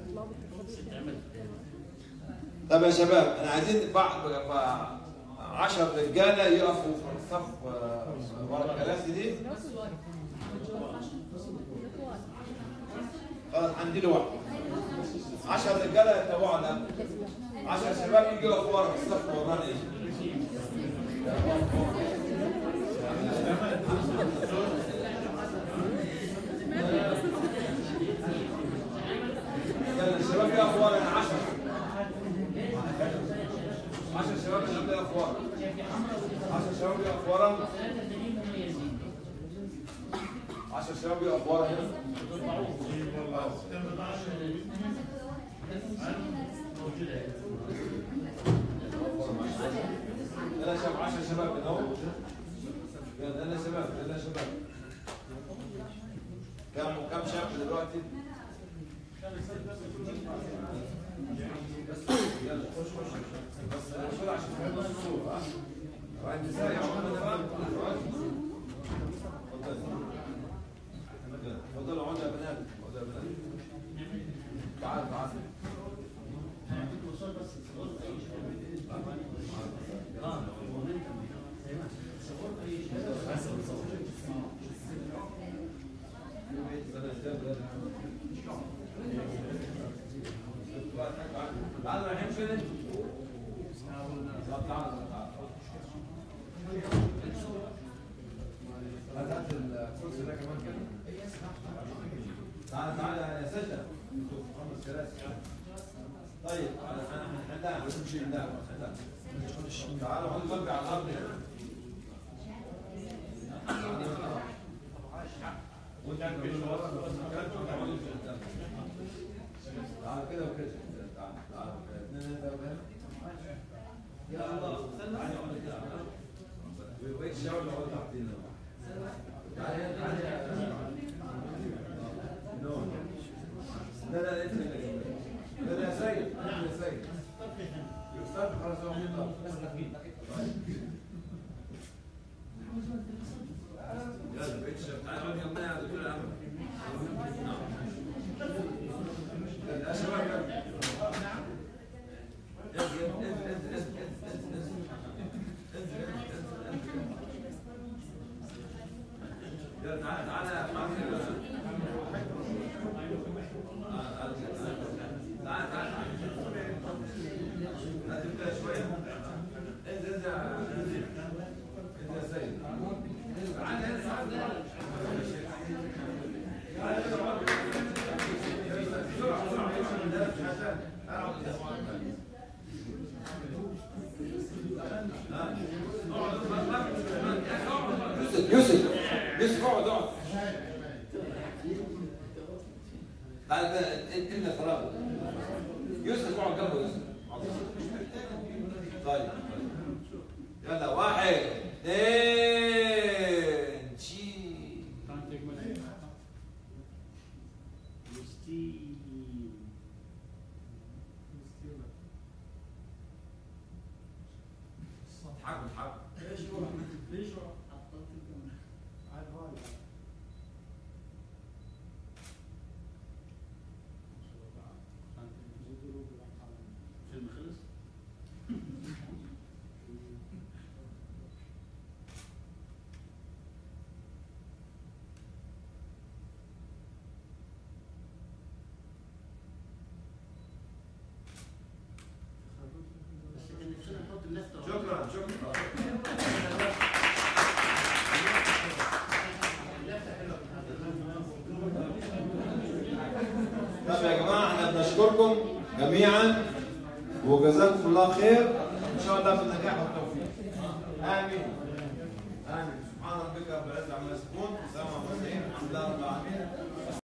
طب يا شباب انا عايزين بعض 10 رجاله يقفوا في الصف آه، ورا الكراسي دي خلاص عندي له واحد 10 رجاله يتبعونا 10 شباب يجوا يقفوا ورا في الصف ورانا يجي يلا الشباب يقفوا ورا 10 10 شباب اللي يقفوا ورا 10 شباب يقفوا ورا 10 شباب يقفوا ورا هنا يلا شباب 10 شباب هنا اهو يلا يلا شباب يلا شباب كم كم شاب دلوقتي؟ يلا خش خش بس بسرعه عشان تفهم الصوره ها وعندي ساعه تفضل اقعد يا بنات اقعد يا بنات تعال تعال تعال رايحين فين انتوا؟ تعال تعال هات هات الكرسي ده كمان كده تعال تعال يا سجدة انتوا في خمس كراسي طيب انا انا هنحلها هنمشي حلها تعالوا خدوا جنبي على الارض هنا وانت عندك في ورا بس مكان تقعدوا في قدام تعال كده وكده تعال تعال اثنين ثلاثة هنا يا الله استنى تعالى اقعد كده ويك شاور اللي هو تحتينا تعال هنا تعال هنا نو. لا لا لا انت اللي لا لا يا سيد انت يا سيد يستاذ خلاص هو يلا بقيت شباب تعالوا اقعد جنبنا يا دكتور الامل يلا يا شباب يلا يلا يلا انزل انزل انزل انزل انزل يلا تعالى تعالى يا معاذ تعالى تعالى هتبدا شويه انزل انزل انزل انزل يا سيد تعالى هنا تعالى بسرعه بسرعه يوسف يوسف يوسف اقعد اقعد تعال انت اللي فراغ يوسف اقعد جنبه يوسف طيب يلا واحد اثنين شي اضحكوا اضحكوا ليش هو ليش هو حطيت الكاميرا عاد هاي فيلم خلص؟ شكرا شكرا طب يا جماعه احنا بنشكركم جميعا وجزاكم الله خير ان شاء الله بالنجاح والتوفيق امين امين سبحان ربك رب العزه عما يصفون سلام على المرسلين الحمد لله رب العالمين